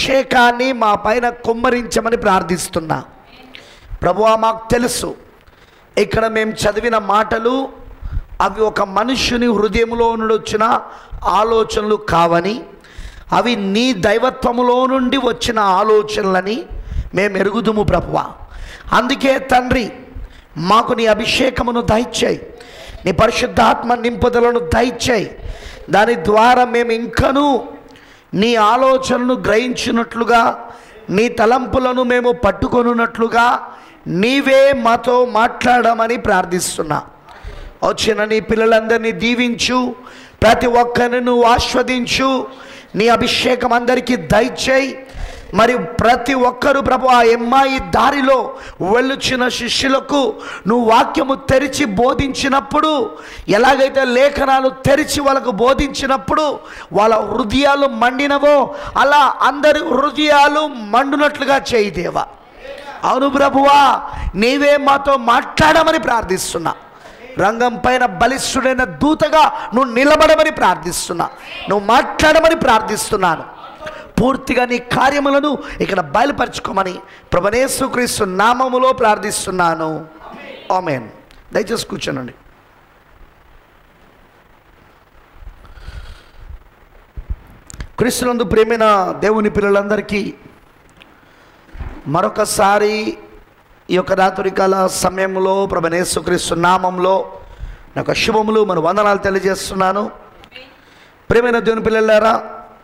అభిషేకాన్ని మా పైన కుమ్మరించమని ప్రార్థిస్తున్నా ప్రభువా మాకు తెలుసు ఇక్కడ మేము చదివిన మాటలు అవి ఒక మనుష్యుని హృదయంలో నుండి వచ్చిన ఆలోచనలు కావని అవి నీ దైవత్వములో నుండి వచ్చిన ఆలోచనలని మేము ఎరుగుదుము ప్రభువా అందుకే తండ్రి మాకు నీ అభిషేకమును దయచేయి నీ పరిశుద్ధాత్మ నింపుదలను దయచేయి దాని ద్వారా మేము ఇంకనూ నీ ఆలోచనను గ్రహించినట్లుగా నీ తలంపులను మేము పట్టుకొనున్నట్లుగా నీవే మాతో మాట్లాడమని ప్రార్థిస్తున్నా వచ్చిన నీ పిల్లలందరినీ దీవించు ప్రతి ఒక్కరిని నువ్వు ఆస్వాదించు నీ అభిషేకం అందరికీ దయచేయి మరి ప్రతి ఒక్కరు ప్రభు ఆ అమ్మాయి దారిలో వెళ్ళుచిన శిష్యులకు నువ్వు వాక్యము తెరిచి బోధించినప్పుడు ఎలాగైతే లేఖనాలు తెరిచి వాళ్ళకు బోధించినప్పుడు వాళ్ళ హృదయాలు మండినవో అలా అందరి హృదయాలు మండునట్లుగా చేయి దేవా అవును ప్రభువా నీవే మాతో మాట్లాడమని ప్రార్థిస్తున్నా రంగం పైన బలిష్ఠుడైన దూతగా నువ్వు నిలబడమని ప్రార్థిస్తున్నా నువ్వు మాట్లాడమని ప్రార్థిస్తున్నాను పూర్తిగా నీ కార్యములను ఇక్కడ బయలుపరచుకోమని ప్రభనేశ్వక్రీస్తు నామములో ప్రార్థిస్తున్నాను ఆమెన్ దయచేసి కూర్చోనండి క్రీస్తునందు ప్రేమైన దేవుని పిల్లలందరికీ మరొకసారి ఈ యొక్క రాత్రికాల సమయంలో ప్రభనేశ్వక్రీస్తు నామంలో నాకు శుభములు మన వందనాలు తెలియజేస్తున్నాను ప్రేమైన దేవుని పిల్లలారా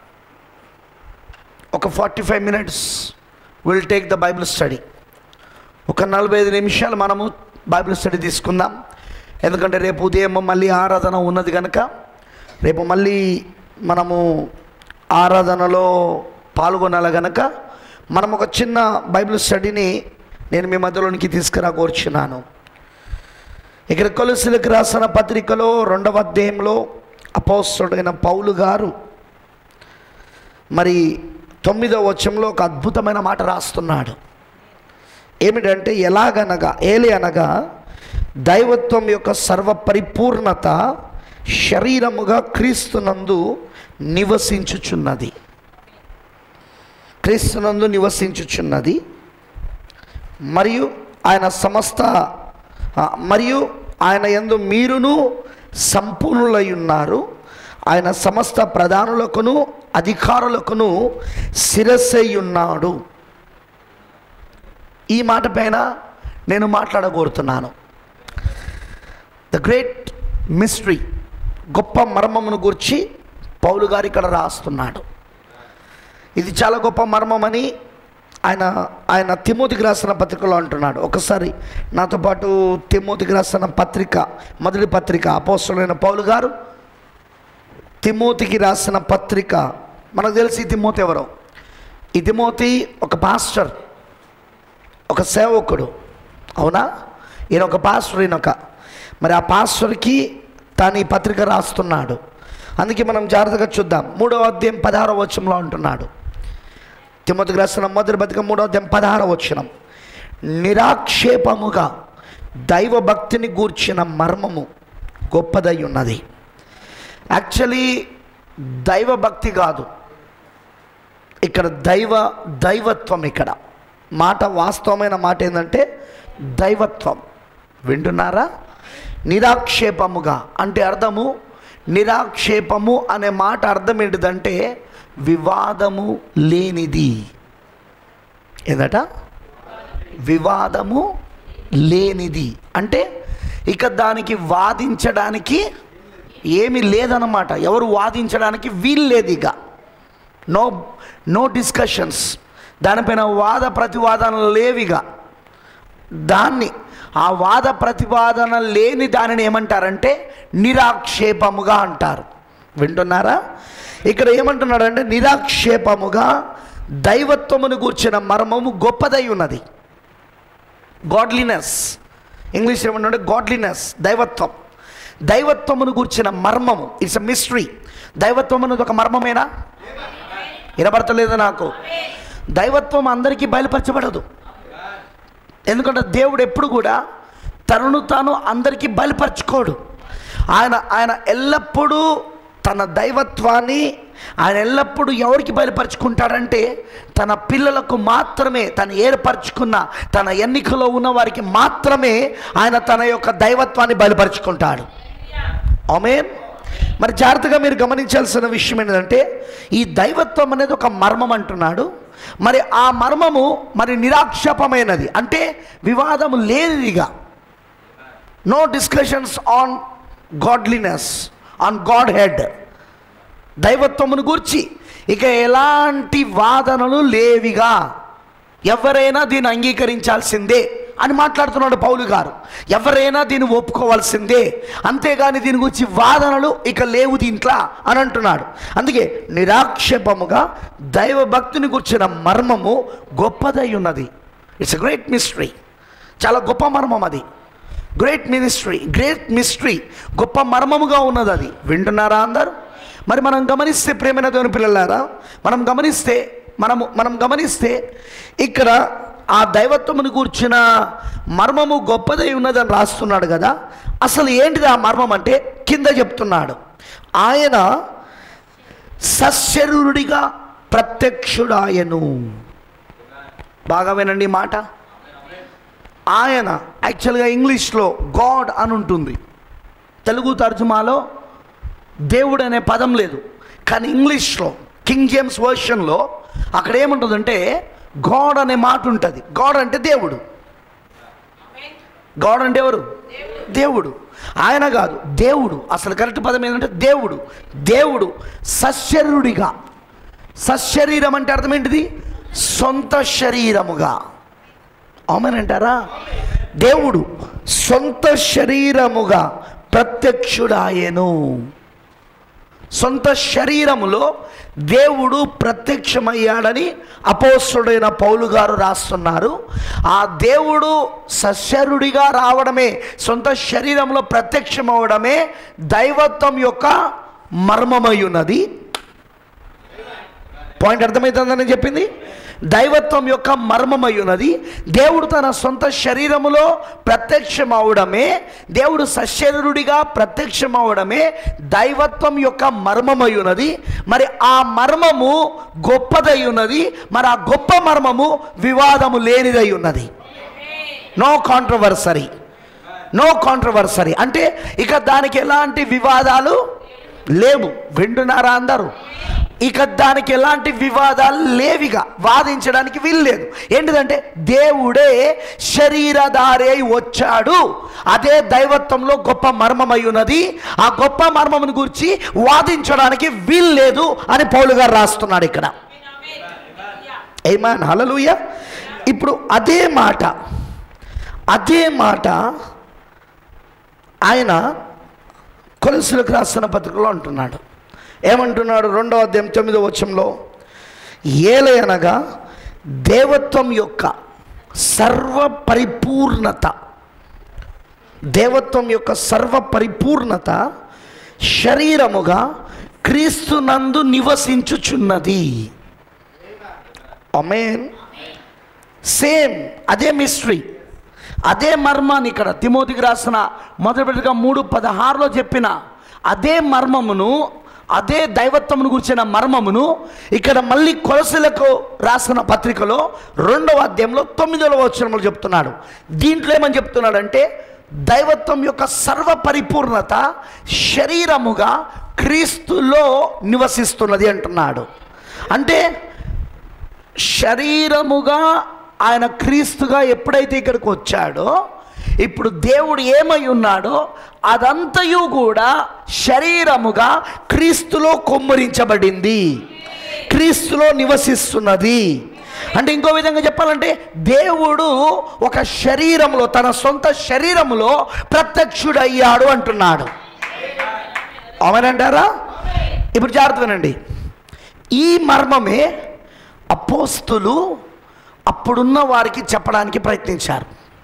ఒక forty five minutes will take the Bible study ఒక నలభై ఐదు నిమిషాలు మనము బైబిల్ స్టడీ తీసుకుందాం ఎందుకంటే రేపు ఉదయం మళ్ళీ ఆరాధన ఉన్నది కనుక రేపు మళ్ళీ మనము ఆరాధనలో పాల్గొనాలి గనక మనం ఒక చిన్న బైబిల్ స్టడీని నేను మీ మధ్యలోనికి తీసుకురా కోరుచున్నాను ఇక్కడ కొలుసులకు రాసిన పత్రికలో రెండవ అధ్యాయంలో అపోస్తుడైన పౌలు గారు మరి తొమ్మిదవ వచనంలో ఒక అద్భుతమైన మాట రాస్తున్నాడు ఏమిటంటే ఎలాగనగా ఏలి అనగా దైవత్వం యొక్క సర్వ పరిపూర్ణత శరీరముగా క్రీస్తునందు నివసించుచున్నది క్రీస్తునందు నివసించుచున్నది మరియు ఆయన సమస్త ఆ, మరియు ఆయన యందు మీరును సంపూర్ణులై ఉన్నారు ఆయన సమస్త ప్రధానులకును అధికారులకును శిరస్సై ఉన్నాడు ఈ మాట పైన నేను మాట్లాడగోరుతున్నాను ద గ్రేట్ మిస్టరీ గొప్ప మర్మమును గురించి పౌలు గారు ఇక్కడ రాస్తున్నాడు ఇది చాలా గొప్ప మర్మమని ఆయన ఆయన తిమోతికి రాసిన పత్రికలో అంటున్నాడు ఒకసారి నాతో పాటు తిమోతికి రాసిన పత్రిక మొదటి పత్రిక అపోస్తులైన పౌలు గారు తిమోతికి రాసిన పత్రిక మనకు తెలిసి ఈ తిమోతి ఎవరో ఈ తిమోతి ఒక పాస్టర్ ఒక సేవకుడు అవునా ఈయన ఒక పాస్టర్ ఈయన ఒక మరి ఆ పాస్టర్కి తాను ఈ పత్రిక రాస్తున్నాడు అందుకే మనం జాగ్రత్తగా చూద్దాం మూడవ అధ్యాయం పదహారవ వచనంలో అంటున్నాడు తిమ్మతికి రాసిన మొదటి బతిక మూడవ అధ్యాయం పదహారవ వచనం నిరాక్షేపముగా దైవభక్తిని గూర్చిన మర్మము గొప్పదై ఉన్నది యాక్చువల్లీ దైవభక్తి కాదు ఇక్కడ దైవ దైవత్వం ఇక్కడ మాట వాస్తవమైన మాట ఏంటంటే దైవత్వం వింటున్నారా నిరాక్షేపముగా అంటే అర్థము నిరాక్షేపము అనే మాట అర్థం ఏంటిదంటే వివాదము లేనిది ఏదట వివాదము లేనిది అంటే ఇక దానికి వాదించడానికి ఏమి లేదన్నమాట ఎవరు వాదించడానికి వీలు లేదు ఇక నో నో డిస్కషన్స్ దానిపైన వాద ప్రతివాదనలు లేవిగా దాన్ని ఆ వాద ప్రతిపాదన లేని దానిని ఏమంటారంటే నిరాక్షేపముగా అంటారు వింటున్నారా ఇక్కడ ఏమంటున్నాడంటే నిరాక్షేపముగా దైవత్వమును గూర్చిన మర్మము గొప్పదై ఉన్నది గాడ్లీనెస్ ఇంగ్లీష్ ఏమంటే గాడ్లీనెస్ దైవత్వం దైవత్వమును గూర్చిన మర్మము ఇట్స్ అ మిస్టరీ దైవత్వం అనేది ఒక మర్మమేనా వినబడతలేదు నాకు దైవత్వం అందరికీ బయలుపరచబడదు ఎందుకంటే దేవుడు ఎప్పుడు కూడా తనను తాను అందరికీ బయలుపరచుకోడు ఆయన ఆయన ఎల్లప్పుడూ తన దైవత్వాన్ని ఆయన ఎల్లప్పుడూ ఎవరికి బయలుపరుచుకుంటాడంటే తన పిల్లలకు మాత్రమే తను ఏర్పరచుకున్న తన ఎన్నికలో ఉన్న వారికి మాత్రమే ఆయన తన యొక్క దైవత్వాన్ని బయలుపరుచుకుంటాడు ఆమెన్ మరి జాగ్రత్తగా మీరు గమనించాల్సిన విషయం ఏంటంటే ఈ దైవత్వం అనేది ఒక మర్మం అంటున్నాడు మరి ఆ మర్మము మరి నిరాక్షేపమైనది అంటే వివాదము లేనిదిగా no discussions on godliness on Godhead దైవత్వమును గూర్చి ఇక ఎలాంటి వాదనలు లేవిగా ఎవరైనా దీన్ని అంగీకరించాల్సిందే అని మాట్లాడుతున్నాడు పౌలు గారు ఎవరైనా దీన్ని ఒప్పుకోవాల్సిందే అంతేగాని దీని గురించి వాదనలు ఇక లేవు దీంట్లో అని అంటున్నాడు అందుకే నిరాక్షేపముగా దైవ భక్తిని గుర్చిన మర్మము గొప్పదై ఉన్నది ఇట్స్ ఎ గ్రేట్ మిస్టరీ చాలా గొప్ప మర్మం అది గ్రేట్ మినిస్ట్రీ గ్రేట్ మిస్టరీ గొప్ప మర్మముగా ఉన్నది అది వింటున్నారా అందరు మరి మనం గమనిస్తే ప్రేమైన దేవుని పిల్లలారా మనం గమనిస్తే మనము మనం గమనిస్తే ఇక్కడ ఆ దైవత్వమును కూర్చిన మర్మము గొప్పదై ఉన్నదని రాస్తున్నాడు కదా అసలు ఏంటిది ఆ మర్మం అంటే కింద చెప్తున్నాడు ఆయన సశరీరుడిగా ప్రత్యక్షుడాయను బాగా వినండి ఈ మాట ఆయన యాక్చువల్గా ఇంగ్లీష్లో గాడ్ అని ఉంటుంది తెలుగు తర్జుమాలో దేవుడు అనే పదం లేదు కానీ ఇంగ్లీష్లో కింగ్ జేమ్స్ వర్షన్లో అక్కడ ఏముంటుందంటే గాడ్ అనే మాట ఉంటుంది గాడ్ అంటే దేవుడు గాడ్ అంటే ఎవరు దేవుడు ఆయన కాదు దేవుడు అసలు కరెక్ట్ పదం ఏంటంటే దేవుడు దేవుడు సశరీరుడిగా సశరీరం అంటే అర్థం ఏంటిది సొంత శరీరముగా అవునంటారా దేవుడు సొంత శరీరముగా ప్రత్యక్షుడాయను సొంత శరీరములో దేవుడు ప్రత్యక్షమయ్యాడని అపోస్తుడైన పౌలు గారు రాస్తున్నారు ఆ దేవుడు సశరుడిగా రావడమే సొంత శరీరంలో ప్రత్యక్షమవడమే దైవత్వం యొక్క మర్మమై ఉన్నది పాయింట్ అర్థమవుతుందని చెప్పింది దైవత్వం యొక్క మర్మమై ఉన్నది దేవుడు తన సొంత శరీరములో ప్రత్యక్షమవడమే దేవుడు సశరీరుడిగా ప్రత్యక్షమవడమే దైవత్వం యొక్క మర్మమై ఉన్నది మరి ఆ మర్మము గొప్పదై ఉన్నది మరి ఆ గొప్ప మర్మము వివాదము లేనిదై ఉన్నది నో కాంట్రవర్సరీ నో కాంట్రవర్సరీ అంటే ఇక దానికి ఎలాంటి వివాదాలు లేవు వింటున్నారా అందరూ ఇక దానికి ఎలాంటి వివాదాలు లేవిగా వాదించడానికి వీల్లేదు ఏంటిదంటే దేవుడే శరీరధారి అయి వచ్చాడు అదే దైవత్వంలో గొప్ప మర్మమై ఉన్నది ఆ గొప్ప మర్మమును గురించి వాదించడానికి వీల్లేదు అని పౌలు గారు రాస్తున్నాడు ఇక్కడ ఏమాన్ హలలుయ ఇప్పుడు అదే మాట అదే మాట ఆయన కొలసులకు రాస్తున్న పత్రికలో అంటున్నాడు ఏమంటున్నాడు రెండవ అధ్యాయం తొమ్మిదో వచ్చంలో ఏలయనగా దేవత్వం యొక్క సర్వ పరిపూర్ణత దేవత్వం యొక్క సర్వ పరిపూర్ణత శరీరముగా క్రీస్తునందు నివసించుచున్నది అమేన్ సేమ్ అదే మిస్టరీ అదే మర్మాన్ని ఇక్కడ తిమోతికి రాసిన మొదటిగా మూడు పదహారులో చెప్పిన అదే మర్మమును అదే దైవత్వమును గురించిన మర్మమును ఇక్కడ మళ్ళీ కొలసలకు రాసిన పత్రికలో రెండవ అధ్యాయంలో తొమ్మిదవ వచనంలో చెప్తున్నాడు దీంట్లో ఏమని చెప్తున్నాడంటే దైవత్వం యొక్క సర్వ పరిపూర్ణత శరీరముగా క్రీస్తులో నివసిస్తున్నది అంటున్నాడు అంటే శరీరముగా ఆయన క్రీస్తుగా ఎప్పుడైతే ఇక్కడికి వచ్చాడో ఇప్పుడు దేవుడు ఏమై ఉన్నాడో అదంతయు కూడా శరీరముగా క్రీస్తులో కొమ్మరించబడింది క్రీస్తులో నివసిస్తున్నది అంటే ఇంకో విధంగా చెప్పాలంటే దేవుడు ఒక శరీరంలో తన సొంత శరీరములో ప్రత్యక్షుడయ్యాడు అంటున్నాడు అవునంటారా ఇప్పుడు జాగ్రత్త వినండి ఈ మర్మమే అపోస్తులు అప్పుడున్న వారికి చెప్పడానికి ప్రయత్నించారు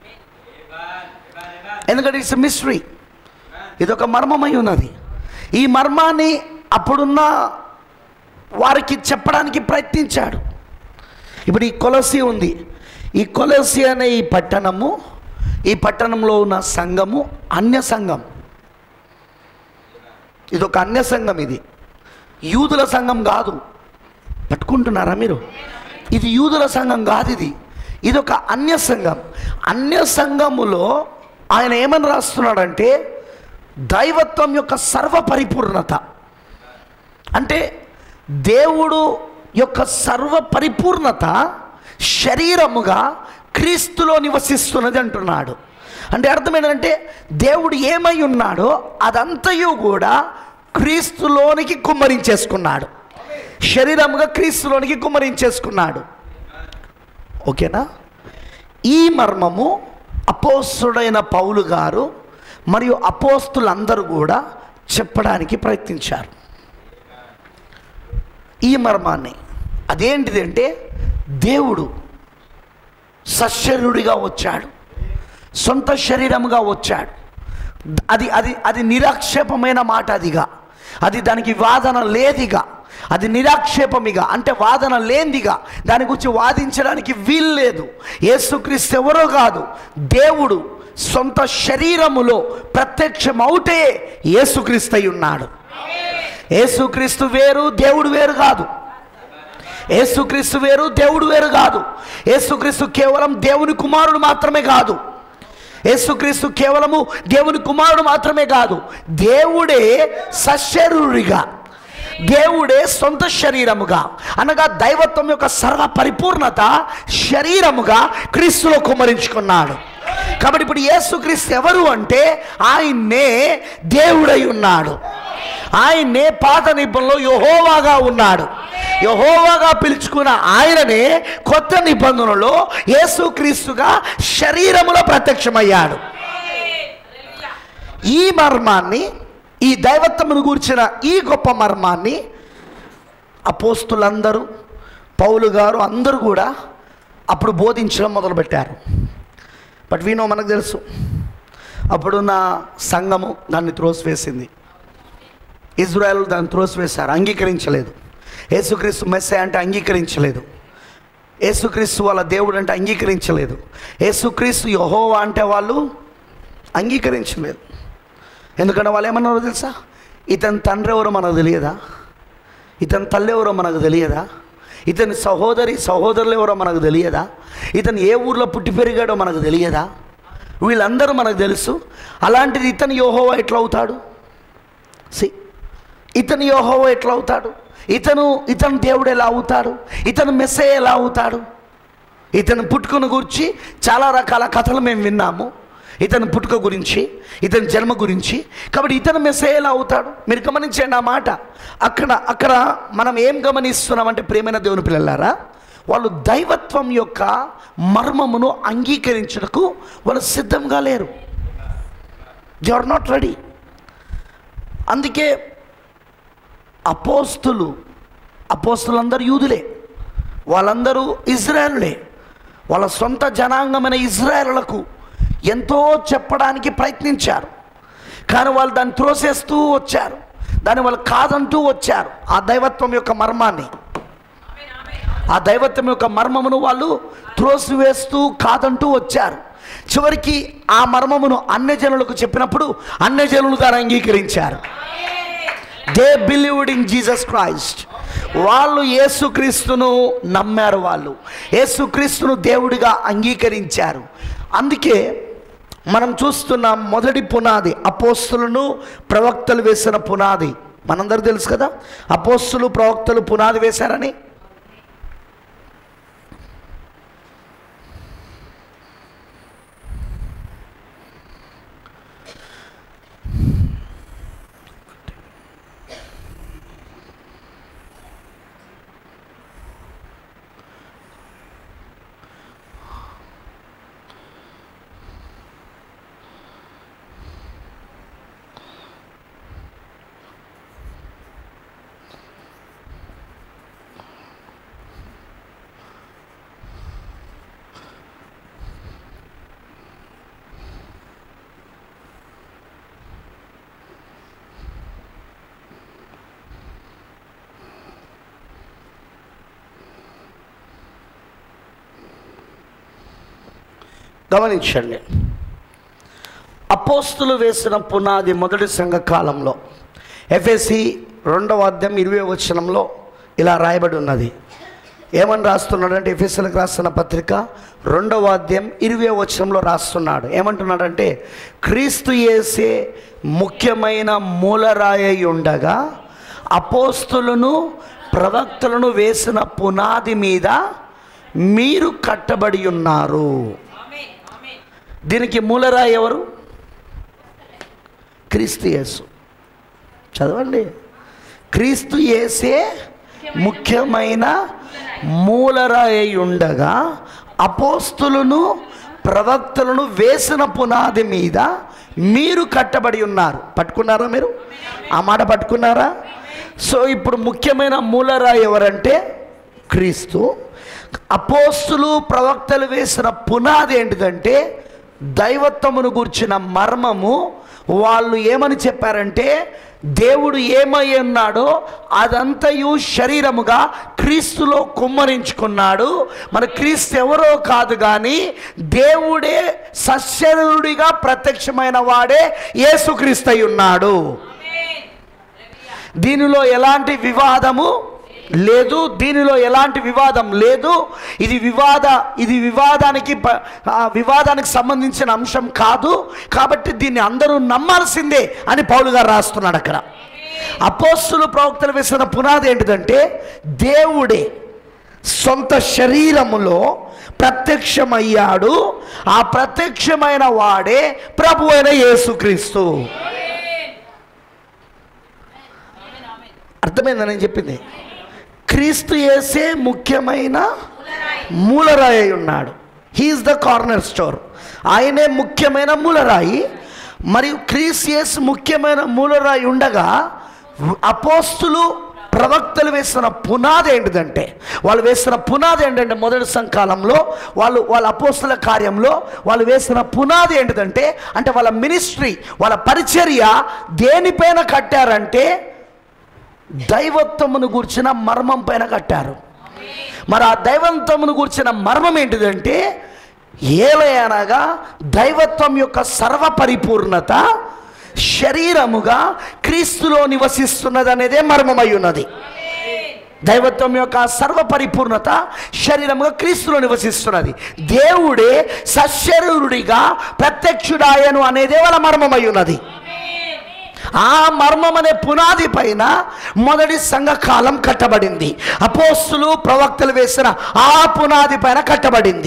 ఎందుకంటే ఇట్స్ మిస్టరీ ఇది ఒక మర్మమై ఉన్నది ఈ మర్మాన్ని అప్పుడున్న వారికి చెప్పడానికి ప్రయత్నించాడు ఇప్పుడు ఈ కొలసి ఉంది ఈ కొలసి అనే ఈ పట్టణము ఈ పట్టణంలో ఉన్న సంఘము అన్య సంఘం ఇది ఒక అన్య సంఘం ఇది యూదుల సంఘం కాదు పట్టుకుంటున్నారా మీరు ఇది యూదుల సంఘం కాదు ఇది ఇది ఒక అన్య సంఘం అన్య సంఘములో ఆయన ఏమని రాస్తున్నాడంటే దైవత్వం యొక్క సర్వ పరిపూర్ణత అంటే దేవుడు యొక్క సర్వ పరిపూర్ణత శరీరముగా క్రీస్తులో నివసిస్తున్నది అంటున్నాడు అంటే అర్థం ఏంటంటే దేవుడు ఏమై ఉన్నాడో అదంతయు కూడా క్రీస్తులోనికి కుమ్మరించేసుకున్నాడు శరీరముగా క్రీస్తులోనికి కుమ్మరించేసుకున్నాడు ఓకేనా ఈ మర్మము అపోస్తుడైన పౌలు గారు మరియు అపోస్తులందరూ కూడా చెప్పడానికి ప్రయత్నించారు ఈ మర్మాన్ని అదేంటిది అంటే దేవుడు సశరీరుడిగా వచ్చాడు సొంత శరీరముగా వచ్చాడు అది అది అది నిరాక్షేపమైన మాట అదిగా అది దానికి వాదన లేదిగా అది నిరాక్షేపమిగా అంటే వాదన లేనిదిగా దాని గురించి వాదించడానికి వీలు లేదు యేసుక్రీస్తు ఎవరో కాదు దేవుడు సొంత శరీరములో ప్రత్యక్షమవుటే యేసుక్రీస్తు అయి ఉన్నాడు యేసుక్రీస్తు వేరు దేవుడు వేరు కాదు యేసుక్రీస్తు వేరు దేవుడు వేరు కాదు యేసుక్రీస్తు కేవలం దేవుని కుమారుడు మాత్రమే కాదు యేసుక్రీస్తు కేవలము దేవుని కుమారుడు మాత్రమే కాదు దేవుడే సశరీరుడిగా దేవుడే సొంత శరీరముగా అనగా దైవత్వం యొక్క సర్వ పరిపూర్ణత శరీరముగా క్రీస్తులో కుమరించుకున్నాడు కాబట్టి ఇప్పుడు యేసుక్రీస్తు ఎవరు అంటే ఆయన్నే దేవుడై ఉన్నాడు ఆయన్నే పాత నిబంధనలో యహోవాగా ఉన్నాడు యహోవాగా పిలుచుకున్న ఆయననే కొత్త నిబంధనలో యేసుక్రీస్తుగా శరీరములో ప్రత్యక్షమయ్యాడు ఈ మర్మాన్ని ఈ దైవత్వమును గూర్చిన ఈ గొప్ప మర్మాన్ని అపోస్తులందరూ పౌలు గారు అందరూ కూడా అప్పుడు బోధించడం మొదలుపెట్టారు బట్ వీనో మనకు తెలుసు అప్పుడున్న సంఘము దాన్ని త్రోసివేసింది ఇజ్రాయల్ దాన్ని త్రోసివేశారు అంగీకరించలేదు యేసుక్రీస్తు మెస్సే అంటే అంగీకరించలేదు యేసుక్రీస్తు వాళ్ళ దేవుడు అంటే అంగీకరించలేదు యేసుక్రీస్తు యహోవా అంటే వాళ్ళు అంగీకరించలేదు ఎందుకంటే వాళ్ళు ఏమన్నారో తెలుసా ఇతని తండ్రి ఎవరో మనకు తెలియదా ఇతని తల్లి ఎవరో మనకు తెలియదా ఇతని సహోదరి సహోదరులు ఎవరో మనకు తెలియదా ఇతను ఏ ఊర్లో పుట్టి పెరిగాడో మనకు తెలియదా వీళ్ళందరూ మనకు తెలుసు అలాంటిది ఇతను యోహోవా ఎట్లా అవుతాడు సి ఇతను యోహోవా ఎట్లా అవుతాడు ఇతను ఇతను దేవుడు ఎలా అవుతాడు ఇతను మెస్సే ఎలా అవుతాడు ఇతను పుట్టుకను గురించి చాలా రకాల కథలు మేము విన్నాము ఇతని పుట్టుక గురించి ఇతని జన్మ గురించి కాబట్టి ఇతను మెస్సే ఎలా అవుతాడు మీరు గమనించండి ఆ మాట అక్కడ అక్కడ మనం ఏం గమనిస్తున్నామంటే ప్రేమైన దేవుని పిల్లలారా వాళ్ళు దైవత్వం యొక్క మర్మమును అంగీకరించడానికి వాళ్ళు సిద్ధంగా లేరు దే ఆర్ నాట్ రెడీ అందుకే అపోస్తులు అపోస్తులందరూ యూదులే వాళ్ళందరూ ఇజ్రాయలులే వాళ్ళ సొంత జనాంగమైన ఇజ్రాయలులకు ఎంతో చెప్పడానికి ప్రయత్నించారు కానీ వాళ్ళు దాన్ని త్రోసేస్తూ వచ్చారు దాన్ని వాళ్ళు కాదంటూ వచ్చారు ఆ దైవత్వం యొక్క మర్మాన్ని ఆ దైవత్వం యొక్క మర్మమును వాళ్ళు త్రోసివేస్తూ కాదంటూ వచ్చారు చివరికి ఆ మర్మమును అన్యజనులకు చెప్పినప్పుడు అన్యజనులు దాన్ని అంగీకరించారు they believed in Jesus Christ వాళ్ళు యేసుక్రీస్తును నమ్మారు వాళ్ళు యేసుక్రీస్తును దేవుడిగా అంగీకరించారు అందుకే మనం చూస్తున్న మొదటి పునాది అపోస్తులను ప్రవక్తలు వేసిన పునాది మనందరూ తెలుసు కదా అపోస్తులు ప్రవక్తలు పునాది వేశారని గమనించండి అపోస్తులు వేసిన పునాది మొదటి సంఘ కాలంలో ఎఫ్ఎస్సి రెండవ అధ్యాయం ఇరవై వచనంలో ఇలా రాయబడి ఉన్నది ఏమని రాస్తున్నాడంటే ఎఫ్ఎస్ఎల్కి రాస్తున్న పత్రిక రెండవ అధ్యాయం ఇరవై వచనంలో రాస్తున్నాడు ఏమంటున్నాడంటే క్రీస్తు యేసే ముఖ్యమైన మూలరాయి ఉండగా అపోస్తులను ప్రవక్తలను వేసిన పునాది మీద మీరు కట్టబడి ఉన్నారు దీనికి మూలరాయి ఎవరు క్రీస్తు యేసు చదవండి క్రీస్తు యేసే ముఖ్యమైన మూలరాయి ఉండగా అపోస్తులను ప్రవక్తలను వేసిన పునాది మీద మీరు కట్టబడి ఉన్నారు పట్టుకున్నారా మీరు ఆ మాట పట్టుకున్నారా సో ఇప్పుడు ముఖ్యమైన మూలరాయి ఎవరంటే క్రీస్తు అపోస్తులు ప్రవక్తలు వేసిన పునాది ఏంటిదంటే దైవత్వమును గుర్చిన మర్మము వాళ్ళు ఏమని చెప్పారంటే దేవుడు ఏమై ఉన్నాడో అదంతయు శరీరముగా క్రీస్తులో కుమ్మరించుకున్నాడు మన క్రీస్తు ఎవరో కాదు కానీ దేవుడే సశరీరుడిగా ప్రత్యక్షమైన వాడే యేసుక్రీస్తు అయి ఉన్నాడు దీనిలో ఎలాంటి వివాదము లేదు దీనిలో ఎలాంటి వివాదం లేదు ఇది వివాద ఇది వివాదానికి ప- ఆ వివాదానికి సంబంధించిన అంశం కాదు కాబట్టి దీన్ని అందరూ నమ్మాల్సిందే అని పౌలు గారు రాస్తున్నాడు అక్కడ అపోస్తులు ప్రవక్తలు వేసిన పునాది ఏంటిదంటే దేవుడే సొంత శరీరములో ప్రత్యక్షమయ్యాడు ఆ ప్రత్యక్షమైన వాడే ప్రభు అయిన యేసుక్రీస్తు అర్థమైందా నేను చెప్పింది క్రీస్తు యేసే ముఖ్యమైన మూలరాయి అయి ఉన్నాడు హీఈస్ ద కార్నర్ స్టోర్ ఆయనే ముఖ్యమైన మూలరాయి మరియు క్రీస్తు యేసు ముఖ్యమైన మూలరాయి ఉండగా అపోస్తులు ప్రవక్తలు వేసిన పునాది ఏంటిదంటే వాళ్ళు వేసిన పునాది ఏంటంటే మొదటి సంకాలంలో వాళ్ళు వాళ్ళ అపోస్తుల కార్యంలో వాళ్ళు వేసిన పునాది ఏంటిదంటే అంటే వాళ్ళ మినిస్ట్రీ వాళ్ళ పరిచర్య దేనిపైన కట్టారంటే దైవత్వమును గూర్చిన మర్మం పైన కట్టారు మరి ఆ దైవత్వమును గూర్చిన మర్మం ఏంటిదంటే ఏలయనగా దైవత్వం యొక్క సర్వ పరిపూర్ణత శరీరముగా క్రీస్తులో నివసిస్తున్నది అనేదే మర్మమై ఉన్నది దైవత్వం యొక్క సర్వ పరిపూర్ణత శరీరముగా క్రీస్తులో నివసిస్తున్నది దేవుడే సశరీరుడిగా ప్రత్యక్షుడాయను అనేదే వాళ్ళ మర్మమై ఉన్నది ఆ మర్మం అనే పునాది పైన మొదటి సంఘకాలం కట్టబడింది అపోస్తులు ప్రవక్తలు వేసిన ఆ పునాది పైన కట్టబడింది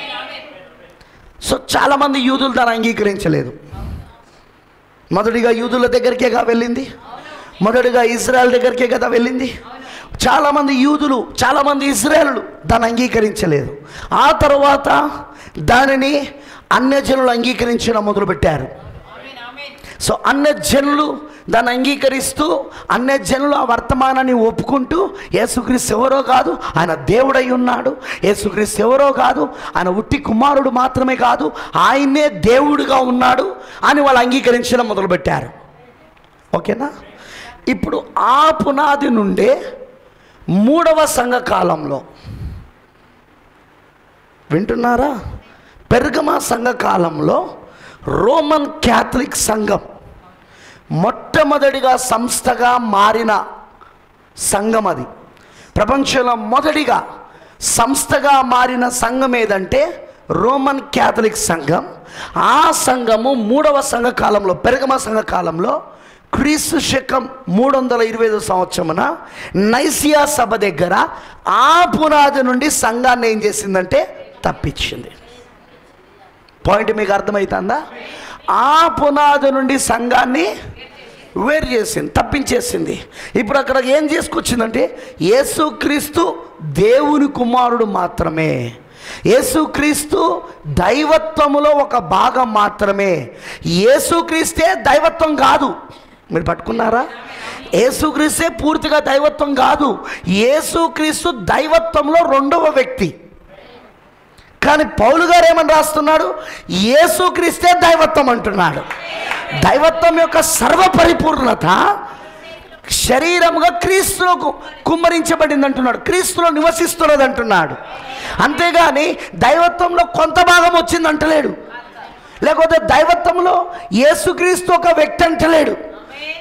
సో చాలామంది యూదులు దాన్ని అంగీకరించలేదు మొదటిగా యూదుల దగ్గరికేగా వెళ్ళింది మొదటిగా ఇజ్రాయెల్ దగ్గరికే కదా వెళ్ళింది చాలామంది యూదులు చాలామంది ఇజ్రాయేలు దాన్ని అంగీకరించలేదు ఆ తర్వాత దానిని అన్యజనులు అంగీకరించడం మొదలుపెట్టారు సో అన్య జనులు దాన్ని అంగీకరిస్తూ అన్య జనులు ఆ వర్తమానాన్ని ఒప్పుకుంటూ యేసుక్రీస్తు ఎవరో కాదు ఆయన దేవుడై ఉన్నాడు యేసుక్రీస్తు ఎవరో కాదు ఆయన ఉట్టి కుమారుడు మాత్రమే కాదు ఆయనే దేవుడుగా ఉన్నాడు అని వాళ్ళు అంగీకరించడం మొదలుపెట్టారు ఓకేనా ఇప్పుడు ఆ పునాది నుండే మూడవ సంఘకాలంలో వింటున్నారా పెరుగమా సంఘకాలంలో రోమన్ క్యాథలిక్ సంఘం మొట్టమొదటిగా సంస్థగా మారిన సంఘం అది ప్రపంచంలో మొదటిగా సంస్థగా మారిన సంఘం ఏదంటే రోమన్ క్యాథలిక్ సంఘం ఆ సంఘము మూడవ సంఘ కాలంలో పెరగమ సంఘ కాలంలో క్రీస్తు శకం మూడు వందల ఇరవై ఐదు సంవత్సరమున నైసియా సభ దగ్గర ఆ పునాది నుండి సంఘాన్ని ఏం చేసిందంటే తప్పించింది పాయింట్ మీకు అర్థమవుతుందా ఆ పునాది నుండి సంఘాన్ని వేరు చేసింది తప్పించేసింది ఇప్పుడు అక్కడ ఏం చేసుకొచ్చిందంటే యేసుక్రీస్తు దేవుని కుమారుడు మాత్రమే యేసుక్రీస్తు దైవత్వములో ఒక భాగం మాత్రమే యేసుక్రీస్తే దైవత్వం కాదు మీరు పట్టుకున్నారా యేసుక్రీస్తే పూర్తిగా దైవత్వం కాదు యేసుక్రీస్తు దైవత్వంలో రెండవ వ్యక్తి కానీ పౌలు గారు ఏమని రాస్తున్నాడు యేసుక్రీస్తే దైవత్వం అంటున్నాడు దైవత్వం యొక్క సర్వ పరిపూర్ణత శరీరముగా క్రీస్తులో కు- కుమ్మరించబడింది అంటున్నాడు క్రీస్తులో నివసిస్తున్నది అంటున్నాడు అంతేగాని దైవత్వంలో కొంత భాగం వచ్చింది అంటలేడు లేకపోతే దైవత్వంలో యేసుక్రీస్తు ఒక వ్యక్తి అంటలేడు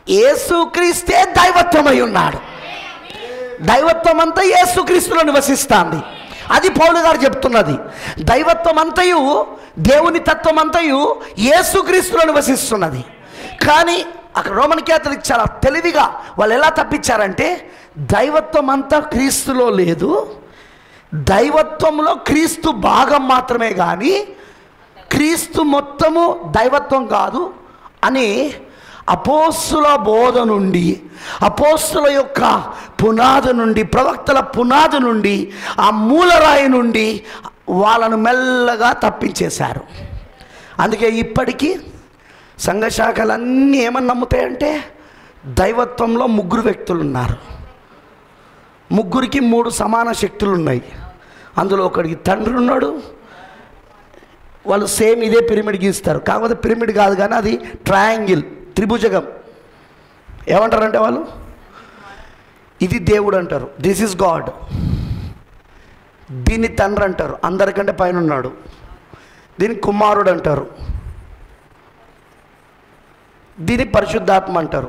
యేసుక్రీస్తే దైవత్వమై ఉన్నాడు దైవత్వం అంతా యేసుక్రీస్తులో నివసిస్తాంది అది పౌలు గారు చెప్తున్నది దైవత్వం అంతయు దేవుని తత్వం అంతయు యేసుక్రీస్తులో నివసిస్తున్నది కానీ అక్కడ రోమన్ క్యాథలిక్ చాలా తెలివిగా వాళ్ళు ఎలా తప్పించారంటే దైవత్వం అంతా క్రీస్తులో లేదు దైవత్వంలో క్రీస్తు భాగం మాత్రమే కానీ క్రీస్తు మొత్తము దైవత్వం కాదు అని అపోస్తుల బోధ నుండి అపోస్తుల యొక్క పునాది నుండి ప్రవక్తల పునాది నుండి ఆ మూలరాయి నుండి వాళ్ళను మెల్లగా తప్పించేశారు అందుకే ఇప్పటికీ సంఘ శాఖలన్నీ ఏమని నమ్ముతాయంటే దైవత్వంలో ముగ్గురు వ్యక్తులు ఉన్నారు ముగ్గురికి మూడు సమాన శక్తులు ఉన్నాయి అందులో ఒకడికి తండ్రి ఉన్నాడు వాళ్ళు సేమ్ ఇదే పిరమిడ్ గీస్తారు కాకపోతే పిరమిడ్ కాదు కానీ అది ట్రయాంగిల్ త్రిభుజగం ఏమంటారంటే వాళ్ళు ఇది దేవుడు అంటారు దిస్ ఇస్ గాడ్ దీన్ని తండ్రి అంటారు అందరికంటే పైన ఉన్నాడు దీన్ని కుమారుడు అంటారు దీన్ని పరిశుద్ధాత్మ అంటారు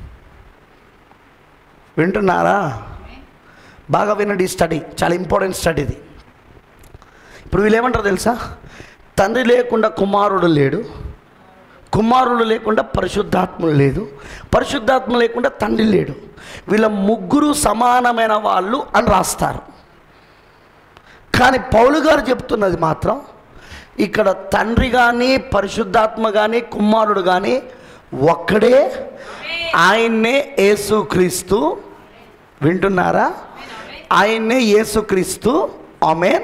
వింటున్నారా బాగా వినండి ఈ స్టడీ చాలా ఇంపార్టెంట్ స్టడీ ఇది ఇప్పుడు వీళ్ళు ఏమంటారు తెలుసా తండ్రి లేకుండా కుమారుడు లేడు కుమారుడు లేకుండా పరిశుద్ధాత్ముడు లేదు పరిశుద్ధాత్మ లేకుండా తండ్రి లేడు వీళ్ళ ముగ్గురు సమానమైన వాళ్ళు అని రాస్తారు కానీ పౌలు గారు చెప్తున్నది మాత్రం ఇక్కడ తండ్రి కానీ పరిశుద్ధాత్మ కానీ కుమారుడు కానీ ఒక్కడే ఆయన్నే యేసుక్రీస్తు వింటున్నారా ఆయన్నే యేసుక్రీస్తు ఆమెన్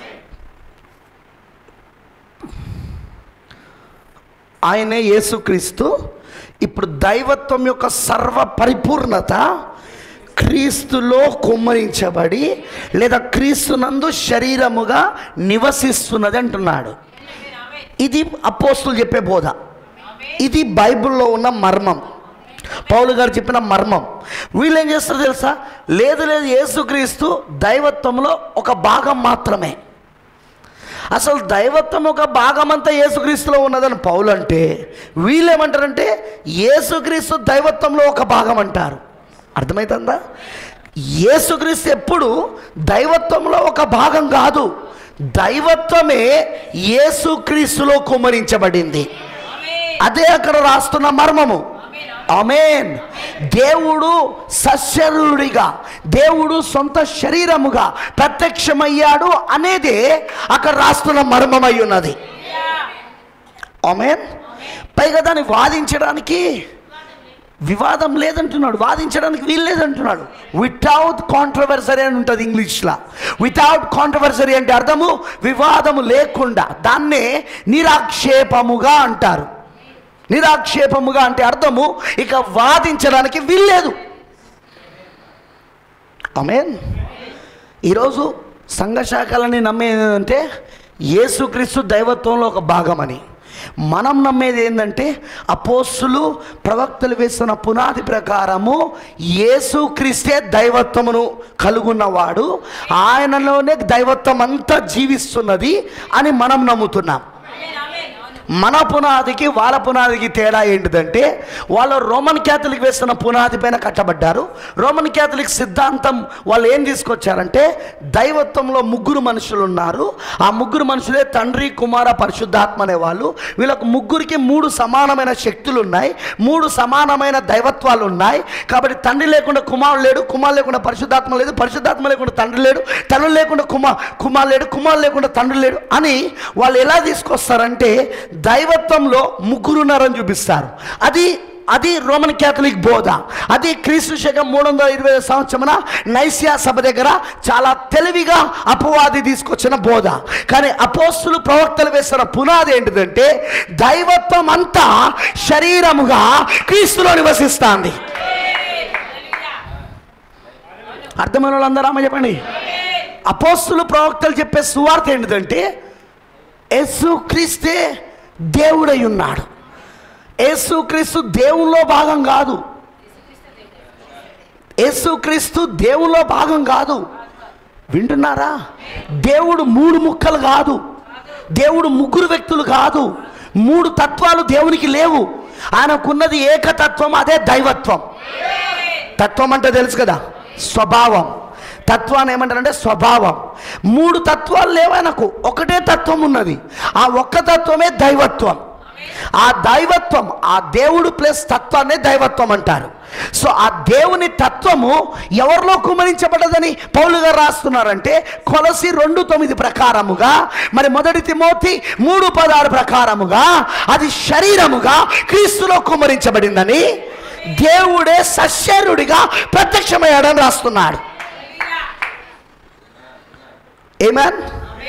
ఆయనే యేసుక్రీస్తు ఇప్పుడు దైవత్వం యొక్క సర్వ పరిపూర్ణత క్రీస్తులో కుమ్మరించబడి లేదా క్రీస్తునందు శరీరముగా నివసిస్తున్నది అంటున్నాడు ఇది అపోస్తులు చెప్పే బోధ ఇది బైబిల్లో ఉన్న మర్మం పౌలు గారు చెప్పిన మర్మం వీళ్ళు ఏం చేస్తారు తెలుసా లేదు లేదు యేసుక్రీస్తు దైవత్వంలో ఒక భాగం మాత్రమే అసలు దైవత్వం ఒక భాగమంతా యేసుక్రీస్తులో ఉన్నదని పౌలు అంటే వీళ్ళు ఏమంటారంటే యేసుక్రీస్తు దైవత్వంలో ఒక భాగం అంటారు అర్థమవుతుందా యేసుక్రీస్తు ఎప్పుడు దైవత్వంలో ఒక భాగం కాదు దైవత్వమే యేసుక్రీస్తులో కుమరించబడింది అదే అక్కడ రాస్తున్న మర్మము అమేన్ దేవుడు సశరీరుడిగా దేవుడు సొంత శరీరముగా ప్రత్యక్షమయ్యాడు అనేదే అక్కడ రాస్తున్న మర్మమై ఉన్నది అమేన్ పైగా దాన్ని వాదించడానికి వివాదం లేదంటున్నాడు వాదించడానికి వీలు లేదంటున్నాడు వితౌట్ కాంట్రవర్సరీ అని ఉంటుంది ఇంగ్లీష్లో వితౌట్ కాంట్రవర్సరీ అంటే అర్థము వివాదము లేకుండా దాన్నే నిరాక్షేపముగా అంటారు నిరాక్షేపముగా అంటే అర్థము ఇక వాదించడానికి వీల్లేదు ఆమెన్ ఈరోజు సంఘ శాఖలని నమ్మేది ఏంటంటే యేసుక్రీస్తు దైవత్వంలో ఒక భాగమని మనం నమ్మేది ఏంటంటే అపోస్తులు ప్రవక్తలు వేస్తున్న పునాది ప్రకారము యేసుక్రీస్తే దైవత్వమును కలుగున్నవాడు ఆయనలోనే దైవత్వం అంతా జీవిస్తున్నది అని మనం నమ్ముతున్నాం మన పునాదికి వాళ్ళ పునాదికి తేడా ఏంటిదంటే వాళ్ళు రోమన్ క్యాథలిక్ వేస్తున్న పునాది పైన కట్టబడ్డారు రోమన్ క్యాథలిక్ సిద్ధాంతం వాళ్ళు ఏం తీసుకొచ్చారంటే దైవత్వంలో ముగ్గురు మనుషులు ఉన్నారు ఆ ముగ్గురు మనుషులే తండ్రి కుమార పరిశుద్ధాత్మ అనే వాళ్ళు వీళ్ళకు ముగ్గురికి మూడు సమానమైన శక్తులు ఉన్నాయి మూడు సమానమైన దైవత్వాలు ఉన్నాయి కాబట్టి తండ్రి లేకుండా కుమారుడు లేడు కుమారు లేకుండా పరిశుద్ధాత్మ లేదు పరిశుద్ధాత్మ లేకుండా తండ్రి లేడు తండ్రి లేకుండా కుమార్ కుమార్ లేడు కుమార్ లేకుండా తండ్రి లేడు అని వాళ్ళు ఎలా తీసుకొస్తారంటే దైవత్వంలో ముగ్గురున్నారని చూపిస్తారు అది అది రోమన్ క్యాథలిక్ బోధ అది క్రీస్తు శకం మూడు వందల ఇరవై ఐదు సంవత్సరమున నైసియా సభ దగ్గర చాలా తెలివిగా అపవాది తీసుకొచ్చిన బోధ కానీ అపోస్తులు ప్రవక్తలు వేస్తున్న పునాది ఏంటిదంటే దైవత్వం అంతా శరీరముగా క్రీస్తులో నివసిస్తాంది అర్థమైన వాళ్ళందరూ అమ్మ చెప్పండి అపోస్తులు ప్రవక్తలు చెప్పే సువార్త ఏంటిదంటే యేసుక్రీస్తే దేవుడై ఉన్నాడు యేసుక్రీస్తు దేవుల్లో భాగం కాదు యేసుక్రీస్తు దేవుల్లో భాగం కాదు వింటున్నారా దేవుడు మూడు ముక్కలు కాదు దేవుడు ముగ్గురు వ్యక్తులు కాదు మూడు తత్వాలు దేవునికి లేవు ఆయనకున్నది ఏకతత్వం అదే దైవత్వం తత్వం అంటే తెలుసు కదా స్వభావం తత్వాన్ని ఏమంటారంటే స్వభావం మూడు తత్వాలు లేవు ఆయనకు ఒకటే తత్వం ఉన్నది ఆ ఒక్క తత్వమే దైవత్వం ఆ దైవత్వం ఆ దేవుడు ప్లస్ తత్వాన్ని దైవత్వం అంటారు సో ఆ దేవుని తత్వము ఎవరిలో కుమరించబడదని పౌలు గారు రాస్తున్నారంటే కొలసి రెండు తొమ్మిది ప్రకారముగా మరి మొదటి తిమోతి మూడు పదాలు ప్రకారముగా అది శరీరముగా క్రీస్తులో కుమరించబడిందని దేవుడే సశరీరుడిగా ప్రత్యక్షమయ్యాడని రాస్తున్నాడు ఏమన్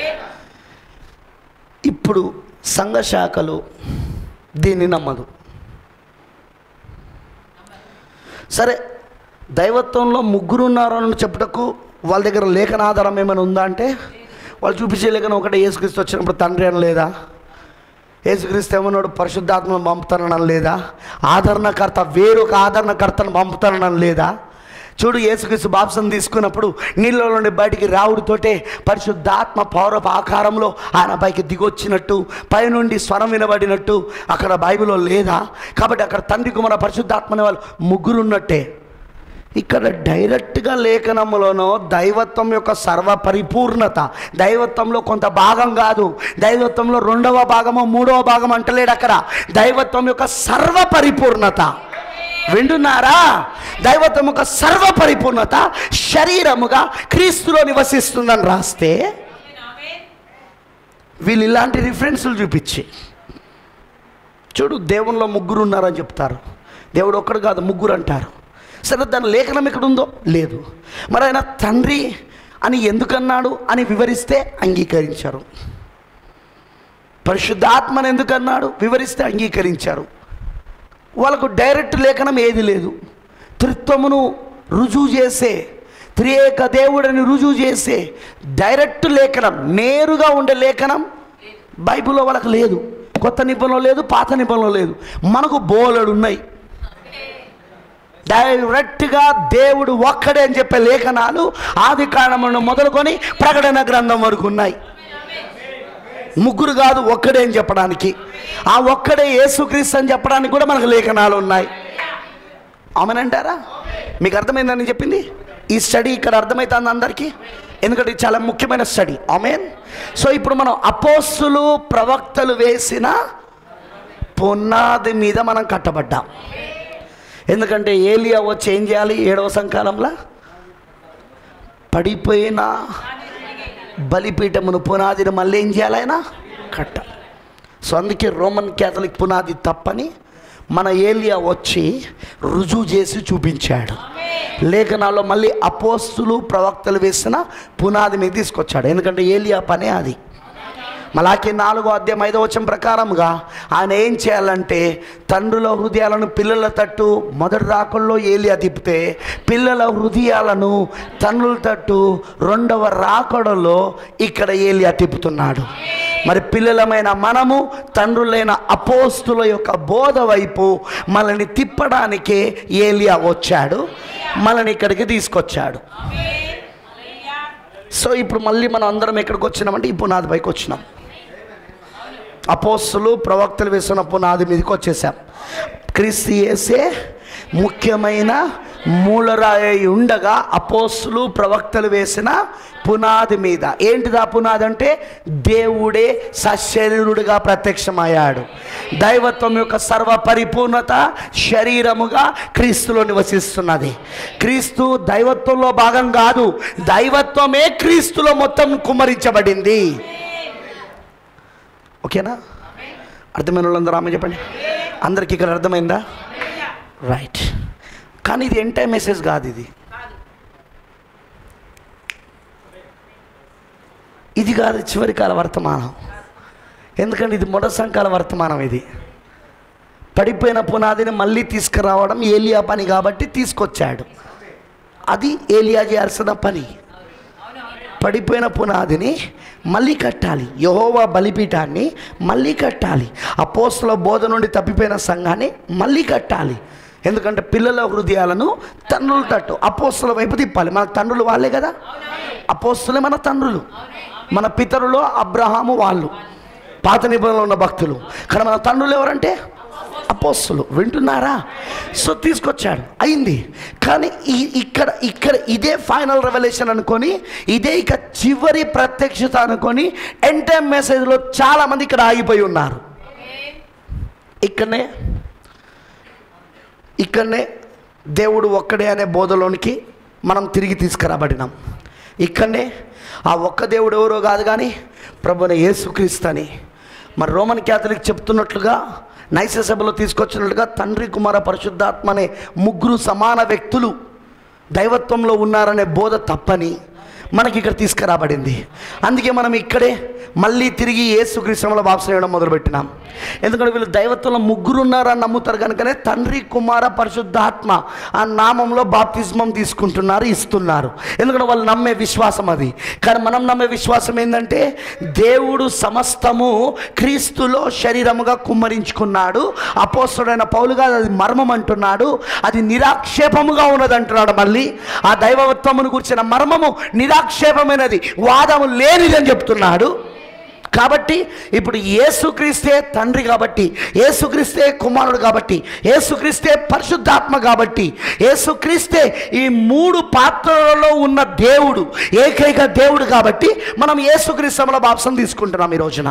ఇప్పుడు సంఘ శాఖలు దీన్ని నమ్మదు సరే దైవత్వంలో ముగ్గురు ఉన్నారు అని చెప్పుటకు వాళ్ళ దగ్గర లేఖన ఆధారం ఏమైనా ఉందా అంటే వాళ్ళు చూపించే లేఖనం ఒకటే యేసుక్రీస్తు వచ్చినప్పుడు తండ్రి అని లేదా యేసుక్రీస్తు ఏమన్నాడు పరిశుద్ధాత్మను పంపుతానని లేదా ఆదరణకర్త వేరొక ఆదరణకర్తను పంపుతానని లేదా చూడు యేసుక్రీస్తు బాప్సం తీసుకున్నప్పుడు నీళ్ళ నుండి బయటికి రావుడితోటే పరిశుద్ధాత్మ పౌరపు ఆకారంలో ఆయన పైకి దిగొచ్చినట్టు పైనుండి స్వరం వినబడినట్టు అక్కడ బైబిల్లో లేదా కాబట్టి అక్కడ తండ్రి కుమార పరిశుద్ధాత్మ అనే వాళ్ళు ముగ్గురు ఉన్నట్టే ఇక్కడ డైరెక్ట్గా లేఖనములోనో దైవత్వం యొక్క సర్వ పరిపూర్ణత దైవత్వంలో కొంత భాగం కాదు దైవత్వంలో రెండవ భాగము మూడవ భాగం అంటలేడు అక్కడ దైవత్వం యొక్క సర్వ పరిపూర్ణత వింటున్నారా దైవత్వం యొక్క సర్వ పరిపూర్ణత శరీరముగా క్రీస్తులో నివసిస్తుందని రాస్తే వీళ్ళు ఇలాంటి రిఫరెన్సులు చూపించి చూడు దేవునిలో ముగ్గురు ఉన్నారని చెప్తారు దేవుడు ఒక్కడు కాదు ముగ్గురు అంటారు సరే దాని లేఖనం ఎక్కడ ఉందో లేదు మరి ఆయన తండ్రి అని ఎందుకన్నాడు అని వివరిస్తే అంగీకరించారు పరిశుద్ధాత్మను ఎందుకన్నాడు వివరిస్తే అంగీకరించారు వాళ్ళకు డైరెక్ట్ లేఖనం ఏది లేదు త్రిత్వమును రుజువు చేసే త్రియేక దేవుడిని రుజువు చేసే డైరెక్ట్ లేఖనం నేరుగా ఉండే లేఖనం బైబిల్లో వాళ్ళకి లేదు కొత్త నిబంధనలో లేదు పాత నిబంధనలో లేదు మనకు బోలెడు ఉన్నాయి డైరెక్ట్గా దేవుడు ఒక్కడే అని చెప్పే లేఖనాలు ఆది కారణములను మొదలుకొని ప్రకటన గ్రంథం వరకు ఉన్నాయి ముగ్గురు కాదు ఒక్కడే అని చెప్పడానికి ఆ ఒక్కడే యేసుక్రీస్తు అని చెప్పడానికి కూడా మనకు లేఖనాలు ఉన్నాయి అవునంటారా మీకు అర్థమైందని చెప్పింది ఈ స్టడీ ఇక్కడ అర్థమవుతుంది అందరికీ ఎందుకంటే ఇది చాలా ముఖ్యమైన స్టడీ ఆమెన్ సో ఇప్పుడు మనం అపోస్తులు ప్రవక్తలు వేసిన పునాది మీద మనం కట్టబడ్డాం ఎందుకంటే ఏలియా వచ్చి ఏం చేయాలి ఏడవ సంకాలంలో పడిపోయిన బలిపీఠమును పునాదిని మళ్ళీ ఏం చేయాలి ఆయన కట్టాలి సో అందుకే రోమన్ క్యాథలిక్ పునాది తప్పని మన ఏలియా వచ్చి రుజువు చేసి చూపించాడు లేఖనాల్లో మళ్ళీ అపోస్తులు ప్రవక్తలు వేసిన పునాది మీద తీసుకొచ్చాడు ఎందుకంటే ఏలియా పనే అది మలాకి నాలుగో అధ్యాయం ఐదో వచ్చం ప్రకారంగా ఆయన ఏం చేయాలంటే తండ్రుల హృదయాలను పిల్లల తట్టు మొదటి రాకల్లో ఏలియా తిప్పితే పిల్లల హృదయాలను తండ్రుల తట్టు రెండవ రాకడలో ఇక్కడ ఏలియా తిప్పుతున్నాడు మరి పిల్లలమైన మనము తండ్రులైన అపోస్తుల యొక్క బోధ వైపు మనల్ని తిప్పడానికే ఏలియా వచ్చాడు మనల్ని ఇక్కడికి తీసుకొచ్చాడు సో ఇప్పుడు మళ్ళీ మనం అందరం ఎక్కడికి వచ్చినామంటే ఈ పునాది పైకి వచ్చినాం అపోస్తులు ప్రవక్తలు వేసిన పునాది మీదకి వచ్చేసాం క్రీస్తు యేసే ముఖ్యమైన మూలరాయి ఉండగా అపోస్తులు ప్రవక్తలు వేసిన పునాది మీద ఏంటిది ఆ పునాది అంటే దేవుడే సశరీరుడిగా ప్రత్యక్షమయ్యాడు దైవత్వం యొక్క సర్వ పరిపూర్ణత శరీరముగా క్రీస్తులో నివసిస్తున్నది క్రీస్తు దైవత్వంలో భాగం కాదు దైవత్వమే క్రీస్తులో మొత్తం కుమ్మరించబడింది ఓకేనా అర్థమైన వాళ్ళందరూ ఆమె చెప్పండి అందరికి ఇక్కడ అర్థమైందా రైట్ కానీ ఇది ఎంటై మెసేజ్ కాదు ఇది ఇది కాదు చివరి కాల వర్తమానం ఎందుకంటే ఇది మొదటి సంకాల వర్తమానం ఇది పడిపోయిన పునాదిని మళ్ళీ తీసుకురావడం ఏలియా పని కాబట్టి తీసుకొచ్చాడు అది ఏలియా చేయాల్సిన పని పడిపోయిన పునాదిని మళ్ళీ కట్టాలి యహోవా బలిపీఠాన్ని మళ్ళీ కట్టాలి అపోస్తుల బోధ నుండి తప్పిపోయిన సంఘాన్ని మళ్ళీ కట్టాలి ఎందుకంటే పిల్లల హృదయాలను తండ్రుల తట్టు అపోస్తుల వైపు తిప్పాలి మన తండ్రులు వాళ్ళే కదా అపోస్తులే మన తండ్రులు మన పితరులు అబ్రహాము వాళ్ళు పాత నిబంధనలో ఉన్న భక్తులు కానీ మన తండ్రులు ఎవరంటే అపోస్తులు వింటున్నారా సో తీసుకొచ్చాడు అయింది కానీ ఈ ఇక్కడ ఇక్కడ ఇదే ఫైనల్ రెవల్యూషన్ అనుకొని ఇదే ఇక చివరి ప్రత్యక్షత అనుకొని ఎంటైమ్ మెసేజ్లో చాలామంది ఇక్కడ ఆగిపోయి ఉన్నారు ఇక్కడనే ఇక్కడనే దేవుడు ఒక్కడే అనే బోధలోనికి మనం తిరిగి తీసుకురాబడినాం ఇక్కడనే ఆ ఒక్క దేవుడు ఎవరో కాదు కానీ ప్రభుని యేసుక్రీస్తు అని మరి రోమన్ క్యాథలిక్ చెప్తున్నట్లుగా నైస సభలో తీసుకొచ్చినట్లుగా తండ్రి కుమార పరిశుద్ధాత్మ అనే ముగ్గురు సమాన వ్యక్తులు దైవత్వంలో ఉన్నారనే బోధ తప్పని మనకి ఇక్కడ తీసుకురాబడింది అందుకే మనం ఇక్కడే మళ్ళీ తిరిగి ఏసుక్రీస్తుల బాప్సం చేయడం మొదలుపెట్టినాం ఎందుకంటే వీళ్ళు దైవత్వంలో ముగ్గురు ఉన్నారని నమ్ముతారు కనుకనే తండ్రి కుమార పరిశుద్ధాత్మ ఆ నామంలో బాప్తిజమం తీసుకుంటున్నారు ఇస్తున్నారు ఎందుకంటే వాళ్ళు నమ్మే విశ్వాసం అది కానీ మనం నమ్మే విశ్వాసం ఏంటంటే దేవుడు సమస్తము క్రీస్తులో శరీరముగా కుమ్మరించుకున్నాడు అపోస్తుడైన పౌలుగా అది మర్మం అంటున్నాడు అది నిరాక్షేపముగా ఉన్నది అంటున్నాడు మళ్ళీ ఆ దైవత్వమును కూర్చిన మర్మము నిరాక్షేపమైనది వాదము లేనిదని చెప్తున్నాడు కాబట్టి ఇప్పుడు యేసుక్రీస్తే తండ్రి కాబట్టి యేసుక్రీస్తే కుమారుడు కాబట్టి యేసుక్రీస్తే పరిశుద్ధాత్మ కాబట్టి యేసుక్రీస్తే ఈ మూడు పాత్రలలో ఉన్న దేవుడు ఏకైక దేవుడు కాబట్టి మనం యేసుక్రీస్తుల బాప్సం తీసుకుంటున్నాం ఈ రోజున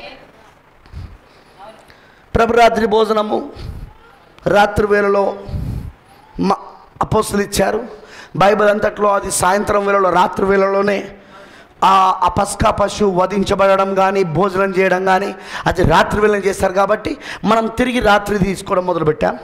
ప్రభురాత్రి భోజనము రాత్రి వేళలో మా అపోస్తులు ఇచ్చారు బైబిల్ అంతట్లో అది సాయంత్రం వేళలో రాత్రి వేళలోనే ఆ ఆ పస్కా పశువు వధించబడడం కానీ భోజనం చేయడం కానీ అది రాత్రి వేళ చేస్తారు కాబట్టి మనం తిరిగి రాత్రి తీసుకోవడం మొదలుపెట్టాం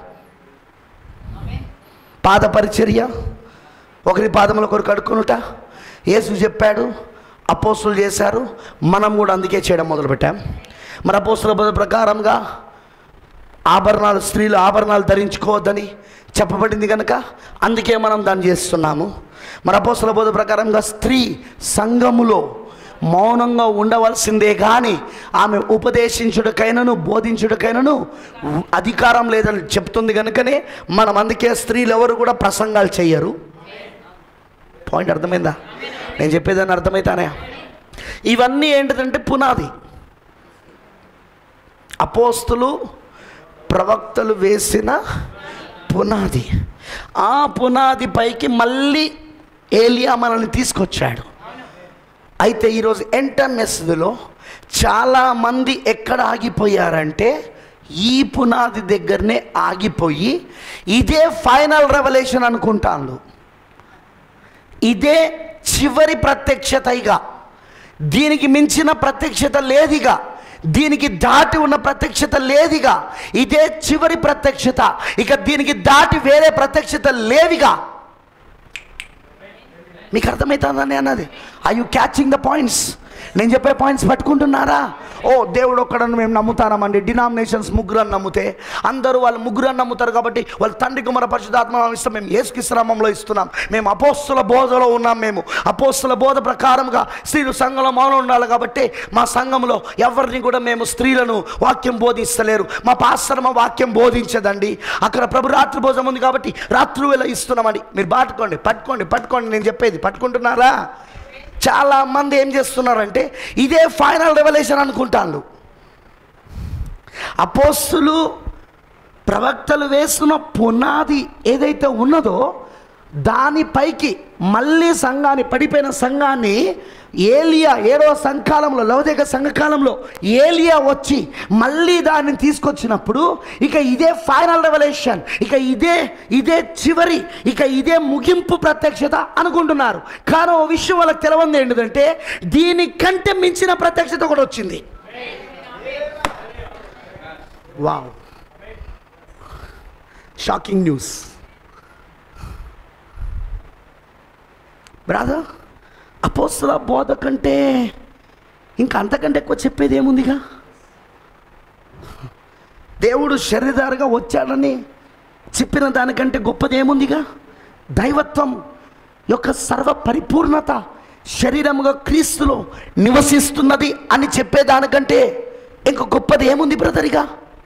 పాద పరిచర్య ఒకరి పాదముల కొరకు అడుక్కునుట యేసు చెప్పాడు అపోస్తులు చేశారు మనం కూడా అందుకే చేయడం మొదలుపెట్టాం మరి అపోస్తుల బోధ ప్రకారంగా ఆభరణాలు స్త్రీలు ఆభరణాలు ధరించుకోవద్దని చెప్పబడింది కనుక అందుకే మనం దాన్ని చేస్తున్నాము మన అపోస్తుల బోధ ప్రకారంగా స్త్రీ సంఘములో మౌనంగా ఉండవలసిందే కానీ ఆమె ఉపదేశించుడికైనను బోధించుడికైనను అధికారం లేదని చెప్తుంది కనుకనే మనం అందుకే స్త్రీలు ఎవరు కూడా ప్రసంగాలు చెయ్యరు పాయింట్ అర్థమైందా నేను చెప్పేదాన్ని అర్థమైతానే ఇవన్నీ ఏంటిదంటే పునాది అపోస్తులు ప్రవక్తలు వేసిన పునాది ఆ పునాది పైకి మళ్ళీ ఏలియా మనల్ని తీసుకొచ్చాడు అయితే ఈరోజు ఎంటర్నెస్లో చాలామంది ఎక్కడ ఆగిపోయారంటే ఈ పునాది దగ్గరనే ఆగిపోయి ఇదే ఫైనల్ రెవల్యూషన్ అనుకుంటాను ఇదే చివరి ప్రత్యక్షత ఇక దీనికి మించిన ప్రత్యక్షత లేదిగా దీనికి దాటి ఉన్న ప్రత్యక్షత లేదిగా ఇదే చివరి ప్రత్యక్షత ఇక దీనికి దాటి వేరే ప్రత్యక్షత లేవిగా మీకు అర్థమవుతుందని అన్నది I you catching the points నేను చెప్పే పాయింట్స్ పట్టుకుంటున్నారా ఓ దేవుడు ఒక్కడని మేము నమ్ముతామండి డినామినేషన్స్ ముగ్గురు అని నమ్మితే అందరూ వాళ్ళు ముగ్గురు అని నమ్ముతారు కాబట్టి వాళ్ళ తండ్రి కుమార పరిశుధాత్మ ఇస్తాం మేము ఏసుకిశ్రామంలో ఇస్తున్నాం మేము అపోస్తుల బోధలో ఉన్నాం మేము అపోస్తుల బోధ ప్రకారంగా స్త్రీలు సంఘంలో మౌనం ఉండాలి కాబట్టి మా సంఘంలో ఎవరిని కూడా మేము స్త్రీలను వాక్యం బోధిస్తలేరు మా పాస్టర్ మా వాక్యం బోధించదండి అక్కడ ప్రభు రాత్రి భోజనం ఉంది కాబట్టి రాత్రి వేళ ఇస్తున్నామండి మీరు పట్టుకోండి పట్టుకోండి పట్టుకోండి నేను చెప్పేది పట్టుకుంటున్నారా చాలా మంది ఏం చేస్తున్నారంటే ఇదే ఫైనల్ రెవల్యూషన్ అనుకుంటాను అపోస్తులు ప్రవక్తలు వేస్తున్న పునాది ఏదైతే ఉన్నదో దానిపైకి మళ్ళీ సంఘాన్ని పడిపోయిన సంఘాన్ని ఏలియా ఏడవ సంకాలంలో లవదేక సంఘకాలంలో ఏలియా వచ్చి మళ్ళీ దాన్ని తీసుకొచ్చినప్పుడు ఇక ఇదే ఫైనల్ రెవల్యూషన్ ఇక ఇదే ఇదే చివరి ఇక ఇదే ముగింపు ప్రత్యక్షత అనుకుంటున్నారు కానీ ఓ విషయం వాళ్ళకి తెలవంది ఏంటిదంటే దీనికంటే మించిన ప్రత్యక్షత కూడా వచ్చింది వావ్ షాకింగ్ న్యూస్ బ్రాదర్ అపోస్తుల బోధ కంటే ఇంకా అంతకంటే ఎక్కువ చెప్పేది ఏముందిగా దేవుడు శరీరధారగా వచ్చాడని చెప్పిన దానికంటే గొప్పది ఏముందిగా దైవత్వం యొక్క సర్వ పరిపూర్ణత శరీరముగా క్రీస్తులో నివసిస్తున్నది అని చెప్పేదానికంటే ఇంకా గొప్పది ఏముంది బ్రదరిగా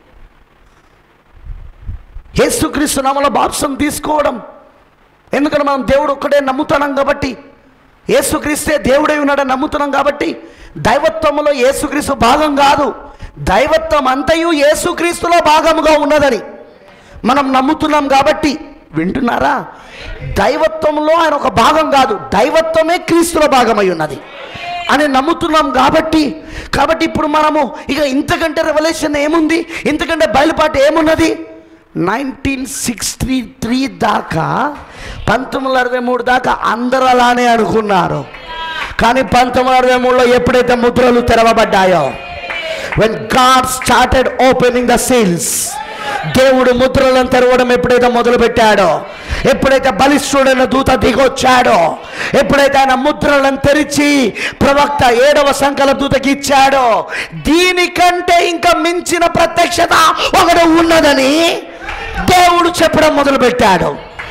యేసుక్రీస్తు నామలో బాప్సం తీసుకోవడం ఎందుకంటే మనం దేవుడు ఒక్కడే నమ్ముతున్నాం కాబట్టి యేసుక్రీస్తే దేవుడే ఉన్నాడని నమ్ముతున్నాం కాబట్టి దైవత్వంలో యేసుక్రీస్తు భాగం కాదు దైవత్వం అంతయు యేసుక్రీస్తులో భాగముగా ఉన్నదని మనం నమ్ముతున్నాం కాబట్టి వింటున్నారా దైవత్వంలో ఆయన ఒక భాగం కాదు దైవత్వమే క్రీస్తులో భాగమై ఉన్నది అని నమ్ముతున్నాం కాబట్టి కాబట్టి ఇప్పుడు మనము ఇక ఇంతకంటే రెవల్యూషన్ ఏముంది ఇంతకంటే బయలుపాటు ఏమున్నది నైన్టీన్ సిక్స్టీ త్రీ దాకా పంతొమ్మిది వందల అరవై మూడు దాకా అందరూ అలానే అనుకున్నారు కానీ పంతొమ్మిది వందల అరవై మూడులో ఎప్పుడైతే ముద్రలు తెరవబడ్డాయో when God started opening the seals దేవుడు ముద్రలను తెరవడం ఎప్పుడైతే మొదలు పెట్టాడో ఎప్పుడైతే బలిష్ఠుడైన దూత దిగొచ్చాడో ఎప్పుడైతే ఆయన ముద్రలను తెరిచి ప్రవక్త ఏడవ సంకల దూతకి ఇచ్చాడో దీనికంటే ఇంకా మించిన ప్రత్యక్షత ఒకడు ఉన్నదని దేవుడు చెప్పడం మొదలు పెట్టాడు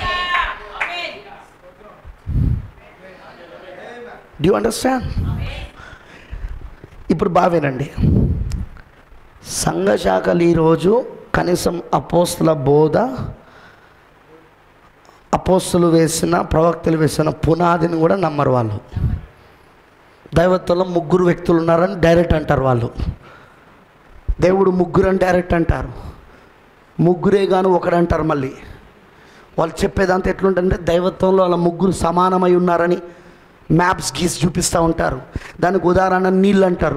డూ అండర్స్టాండ్ ఇప్పుడు బావేనండి సంఘ శాఖలు ఈరోజు కనీసం అపోస్తుల బోధ అపోస్తులు వేసిన ప్రవక్తలు వేసిన పునాదిని కూడా నమ్మరు వాళ్ళు దైవత్వంలో ముగ్గురు వ్యక్తులు ఉన్నారని డైరెక్ట్ అంటారు వాళ్ళు దేవుడు ముగ్గురు అని డైరెక్ట్ అంటారు ముగ్గురే గాను ఒకడు అంటారు మళ్ళీ వాళ్ళు చెప్పేదంతా ఎట్లుంటుందంటే దైవత్వంలో వాళ్ళ ముగ్గురు సమానమై ఉన్నారని మ్యాప్స్ గీసి చూపిస్తూ ఉంటారు దానికి ఉదాహరణ నీళ్ళు అంటారు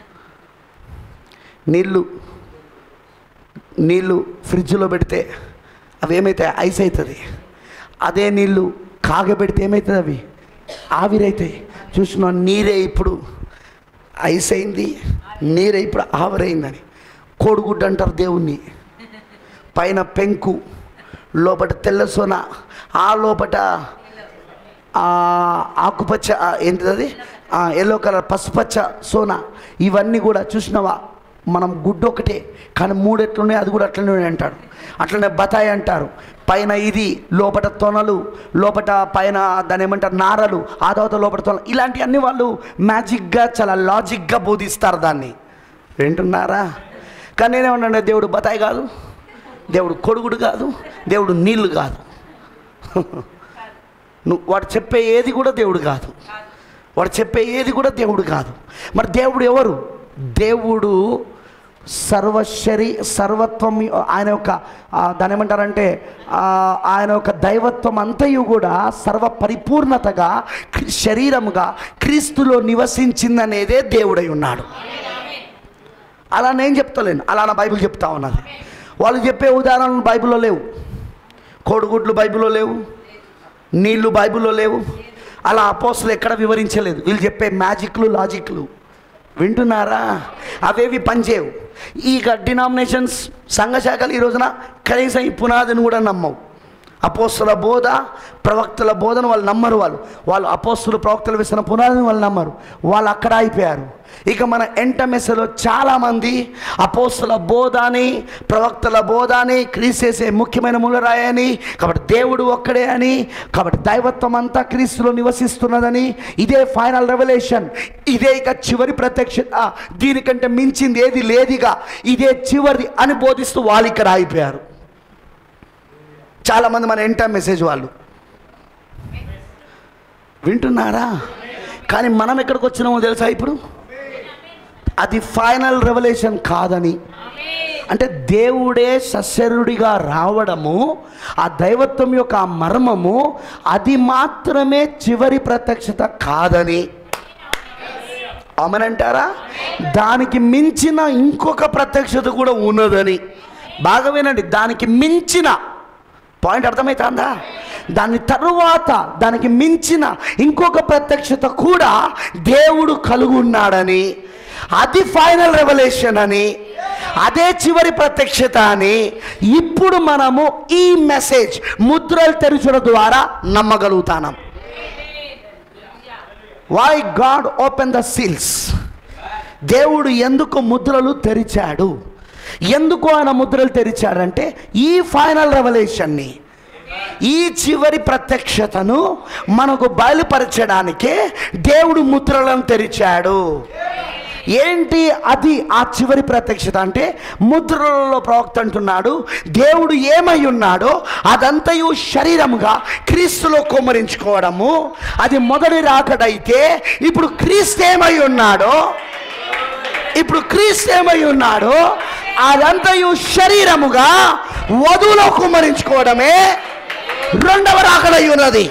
నీళ్ళు నీళ్ళు ఫ్రిడ్జ్లో పెడితే అవి ఏమవుతాయి ఐస్ అవుతుంది అదే నీళ్ళు కాగబెడితే ఏమవుతుంది అవి ఆవిరైతాయి చూసిన నీరే ఇప్పుడు ఐస్ అయింది నీరే ఇప్పుడు ఆవిరైందని కోడిగుడ్డు అంటారు దేవుణ్ణి పైన పెంకు లోపట తెల్ల సోన ఆ లోపట ఆ ఆకుపచ్చ ఆ, ఏంటిది అది ఎల్లో కలర్ పసుపచ్చ సోనా ఇవన్నీ కూడా చూసినావా మనం గుడ్డు ఒకటే కానీ మూడు ఎట్లున్నాయి అది కూడా అట్లనే ఉన్నాయి అంటాడు అట్లనే బతాయి అంటారు పైన ఇది లోపట తొనలు లోపట పైన దాని ఏమంటారు నారలు ఆ తర్వాత లోపల తొనలు ఇలాంటివన్నీ వాళ్ళు మ్యాజిక్గా చాలా లాజిక్గా బోధిస్తారు దాన్ని వింటున్నారా కానీ నేనేమన్నా దేవుడు బతాయి కాదు దేవుడు కొడుగుడు కాదు దేవుడు నీళ్ళు కాదు నువ్వు వాడు చెప్పే ఏది కూడా దేవుడు కాదు వాడు చెప్పే ఏది కూడా దేవుడు కాదు మరి దేవుడు ఎవరు దేవుడు సర్వశరీ సర్వత్వం ఆయన యొక్క ఆ, దాని ఏమంటారంటే ఆ, ఆయన యొక్క దైవత్వం అంతయు కూడా సర్వ పరిపూర్ణతగా క్రి- శరీరముగా క్రీస్తులో నివసించిందనేదే దేవుడై ఉన్నాడు అలా నేను చెప్తలేను అలా నా బైబిల్ చెప్తా ఉన్నది వాళ్ళు చెప్పే ఉదాహరణలు బైబిల్లో లేవు కోడిగుడ్లు బైబిల్లో లేవు నీళ్లు బైబిల్లో లేవు అలా అపోస్తులు ఎక్కడ వివరించలేదు వీళ్ళు చెప్పే మ్యాజిక్లు లాజిక్లు వింటున్నారా అవేవి పనిచేయవు ఈ డినామినేషన్స్ సంఘశాఖలు ఈ రోజున కనీసం ఈ పునాదిని కూడా నమ్మవు అపోస్తుల బోధ ప్రవక్తల బోధను వాళ్ళు నమ్మరు వాళ్ళు వాళ్ళు అపోస్తులు ప్రవక్తలు వేసిన పునాదిని వాళ్ళు నమ్మరు వాళ్ళు అక్కడ అయిపోయారు ఇక మన ఎంటమెస్లో చాలామంది అపోస్తుల బోధని ప్రవక్తల బోధని క్రీసేసే ముఖ్యమైన మూలరాయని కాబట్టి దేవుడు ఒక్కడే అని కాబట్టి దైవత్వం అంతా క్రీస్తులో నివసిస్తున్నదని ఇదే ఫైనల్ రెవల్యూషన్ ఇదే ఇక చివరి ప్రత్యక్షత దీనికంటే మించింది ఏది లేదిగా ఇదే చివరి అని బోధిస్తూ వాళ్ళు ఇక్కడ అయిపోయారు చాలామంది మన ఎంటా మెసేజ్ వాళ్ళు వింటున్నారా కానీ మనం ఎక్కడికి వచ్చినామో తెలుసా ఇప్పుడు అది ఫైనల్ రెవల్యూషన్ కాదని అంటే దేవుడే సశరుడిగా రావడము ఆ దైవత్వం యొక్క ఆ మర్మము అది మాత్రమే చివరి ప్రత్యక్షత కాదని అమనంటారా దానికి మించిన ఇంకొక ప్రత్యక్షత కూడా ఉన్నదని బాగా వినండి దానికి మించిన పాయింట్ అర్థమవుతుందా దాని తరువాత దానికి మించిన ఇంకొక ప్రత్యక్షత కూడా దేవుడు కలుగు ఉన్నాడని అది ఫైనల్ రెవల్యూషన్ అని అదే చివరి ప్రత్యక్షత అని ఇప్పుడు మనము ఈ మెసేజ్ ముద్రలు తెరచడం ద్వారా నమ్మగలుగుతాం why God open the seals దేవుడు ఎందుకు ముద్రలు తెరిచాడు ఎందుకు ఆయన ముద్రలు తెరిచాడంటే ఈ ఫైనల్ రెవల్యూషన్ని ఈ చివరి ప్రత్యక్షతను మనకు బయలుపరచడానికే దేవుడు ముద్రలను తెరిచాడు ఏంటి అది ఆ చివరి ప్రత్యక్షత అంటే ముద్రలలో ప్రవక్త అంటున్నాడు దేవుడు ఏమై ఉన్నాడో అదంతయు శరీరముగా క్రీస్తులో కుమ్మరించుకోవడము అది మొదటి రాకడైతే ఇప్పుడు క్రీస్తు ఏమై ఉన్నాడో ఇప్పుడు క్రీస్తు ఏమై ఉన్నాడో అదంతయు శరీరముగా వధువులో కుమ్మరించుకోవడమే రెండవ రాకడై ఉన్నది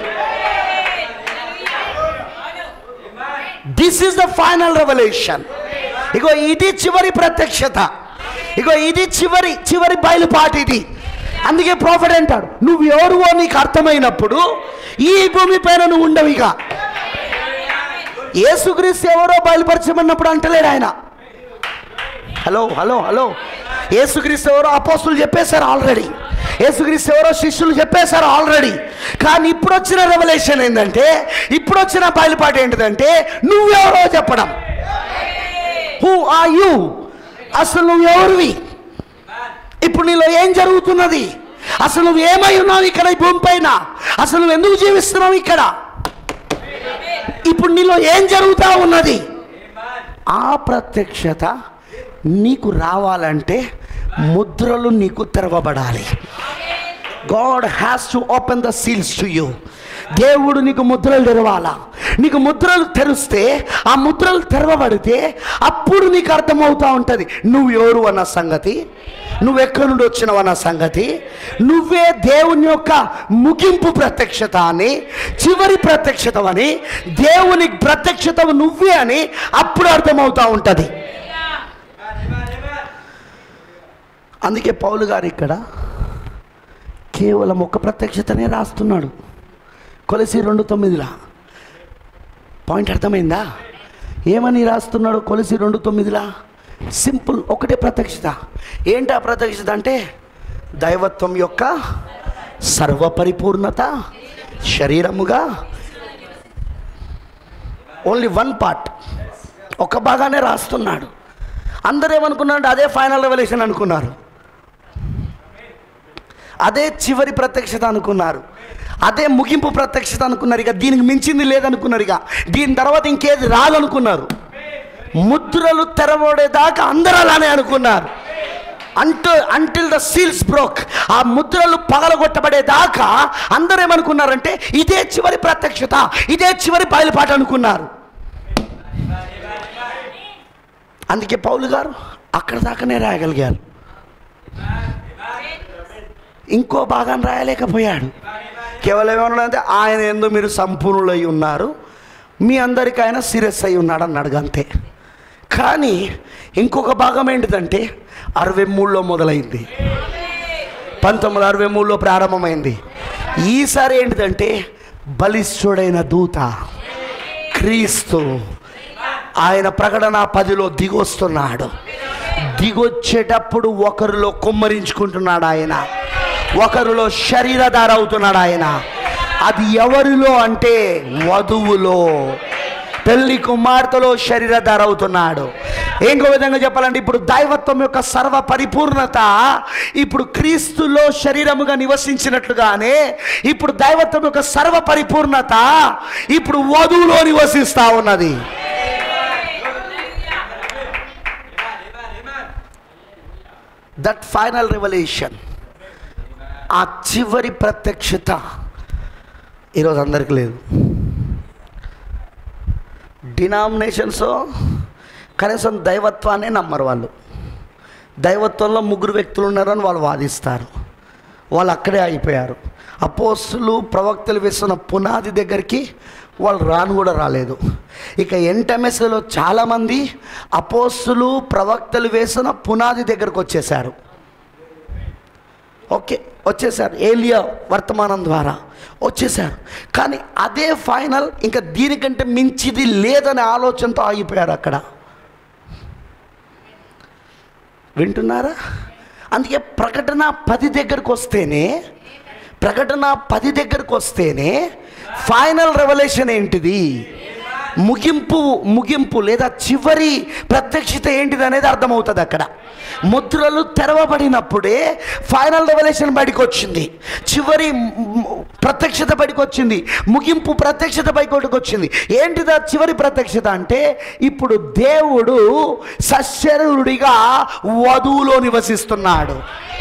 this is the final revolution ఇగో ఇది చివరి ప్రత్యక్షత ఇగో ఇది చివరి చివరి బయలుపాటి ఇది అందుకే ప్రాఫిట్ అంటాడు నువ్వు ఎవరువో నీకు అర్థమైనప్పుడు ఈ భూమి పైన నువ్వు ఉండవు ఇక ఏసుక్రీస్తు ఎవరో బయలుపరచమన్నప్పుడు అంటలేడు ఆయన హలో హలో హలో ఏసుక్రీస్తు ఎవరో అపోస్తులు చెప్పేశారు ఆల్రెడీ ఏసుక్రీస్తు ఎవరో శిష్యులు చెప్పేశారు ఆల్రెడీ కానీ ఇప్పుడు వచ్చిన రెవల్యూషన్ ఏంటంటే ఇప్పుడు వచ్చిన బయలుపాటు ఏంటిదంటే నువ్వెవరో చెప్పడం హూ ఆర్ యూ అసలు నువ్వు ఎవరివి ఇప్పుడు నీలో ఏం జరుగుతున్నది అసలు నువ్వు ఏమై ఉన్నావు ఇక్కడ ఈ భూమి పైన అసలు నువ్వు ఎందుకు జీవిస్తున్నావు ఇక్కడ ఇప్పుడు నీలో ఏం జరుగుతా ఉన్నది ఆ ప్రత్యక్షత నీకు రావాలంటే ముద్రలు నీకు తెరవబడాలి God has to open the seals to you దేవుడు నీకు ముద్రలు తెరవాలా నీకు ముద్రలు తెరిస్తే ఆ ముద్రలు తెరవబడితే అప్పుడు నీకు అర్థమవుతా ఉంటుంది నువ్వు ఎవరు అన్న సంగతి నువ్వు ఎక్కడి నుండి వచ్చినావు అన్న సంగతి నువ్వే దేవుని యొక్క ముగింపు ప్రత్యక్షత అని చివరి ప్రత్యక్షత అని దేవుని ప్రత్యక్షత నువ్వే అని అప్పుడు అర్థమవుతా ఉంటుంది అందుకే పౌలు గారు ఇక్కడ కేవలం ఒక ప్రత్యక్షతనే రాస్తున్నాడు కొలసి రెండు తొమ్మిదిలా పాయింట్ అర్థమైందా ఏమని రాస్తున్నాడు కొలసి రెండు తొమ్మిదిలా సింపుల్ ఒకటే ప్రత్యక్షత ఏంటి ఆ ప్రత్యక్షత అంటే దైవత్వం యొక్క సర్వపరిపూర్ణత శరీరముగా ఓన్లీ వన్ పార్ట్ ఒక భాగానే రాస్తున్నాడు అందరూ ఏమనుకున్నారంటే అదే ఫైనల్ రెవల్యూషన్ అనుకున్నారు అదే చివరి ప్రత్యక్షత అనుకున్నారు అదే ముగింపు ప్రత్యక్షత అనుకున్నారు ఇక దీనికి మించింది లేదనుకున్నారు ఇక దీని తర్వాత ఇంకేది రాదనుకున్నారు ముద్రలు తెరవడేదాకా అందరూ అలానే అనుకున్నారు అంటు అంటిల్ ద సీల్స్ బ్రోక్ ఆ ముద్రలు పగలగొట్టబడేదాకా అందరూ ఏమనుకున్నారంటే ఇదే చివరి ప్రత్యక్షత ఇదే చివరి బయలుపాట అనుకున్నారు అందుకే పౌలు గారు అక్కడ దాకానే రాయగలిగారు ఇంకో భాగాన్ని రాయలేకపోయాడు కేవలం ఏమన్నాడంటే ఆయన ఎందు మీరు సంపూర్ణులై ఉన్నారు మీ అందరికీ ఆయన సీరియస్ అయి ఉన్నాడు అన్నాడు అంతే కానీ ఇంకొక భాగం ఏంటిదంటే అరవై మూడులో మొదలైంది పంతొమ్మిది అరవై మూడులో ప్రారంభమైంది ఈసారి ఏంటిదంటే బలిష్ఠుడైన దూత క్రీస్తు ఆయన ప్రకటన పదిలో దిగొస్తున్నాడు దిగొచ్చేటప్పుడు ఒకరిలో కుమ్మరించుకుంటున్నాడు ఆయన ఒకరిలో శరీరధార అవుతున్నాడు ఆయన అది ఎవరిలో అంటే వధువులో పెళ్లి కుమార్తెలో శరీరధార అవుతున్నాడు ఇంకో విధంగా చెప్పాలంటే ఇప్పుడు దైవత్వం యొక్క సర్వ పరిపూర్ణత ఇప్పుడు క్రీస్తులో శరీరముగా నివసించినట్లుగానే ఇప్పుడు దైవత్వం యొక్క సర్వ పరిపూర్ణత ఇప్పుడు వధువులో నివసిస్తా ఉన్నది దట్ ఫైనల్ రెవల్యూషన్ ఆ చివరి ప్రత్యక్షత ఈరోజు అందరికీ లేదు డినామినేషన్స్ కనీసం దైవత్వాన్ని నమ్మరు వాళ్ళు దైవత్వంలో ముగ్గురు వ్యక్తులు ఉన్నారని వాళ్ళు వాదిస్తారు వాళ్ళు అక్కడే అయిపోయారు అపోస్తులు ప్రవక్తలు వేస్తున్న పునాది దగ్గరికి వాళ్ళు రాను కూడా రాలేదు ఇక ఎంటెంఎస్లో చాలామంది అపోస్తులు ప్రవక్తలు వేసిన పునాది దగ్గరకు వచ్చేసారు ఓకే వచ్చేసారు ఏలియా వర్తమానం ద్వారా వచ్చేసారు కానీ అదే ఫైనల్ ఇంకా దీనికంటే మించిది లేదనే ఆలోచనతో ఆగిపోయారు అక్కడ వింటున్నారా అందుకే ప్రకటన పది దగ్గరకు వస్తేనే ప్రకటన పది దగ్గరకు వస్తేనే ఫైనల్ రెవల్యూషన్ ఏంటిది ముగింపు ముగింపు లేదా చివరి ప్రత్యక్షత ఏంటిది అనేది అర్థమవుతుంది అక్కడ ముద్రలు తెరవబడినప్పుడే ఫైనల్ రెవల్యూషన్ బయటకు వచ్చింది చివరి మ్, ప్రత్యక్షత బయటకు వచ్చింది ముగింపు ప్రత్యక్షత బయటకు వచ్చింది ఏంటిదా చివరి ప్రత్యక్షత అంటే ఇప్పుడు దేవుడు సశరీరుడిగా వధువులో నివసిస్తున్నాడు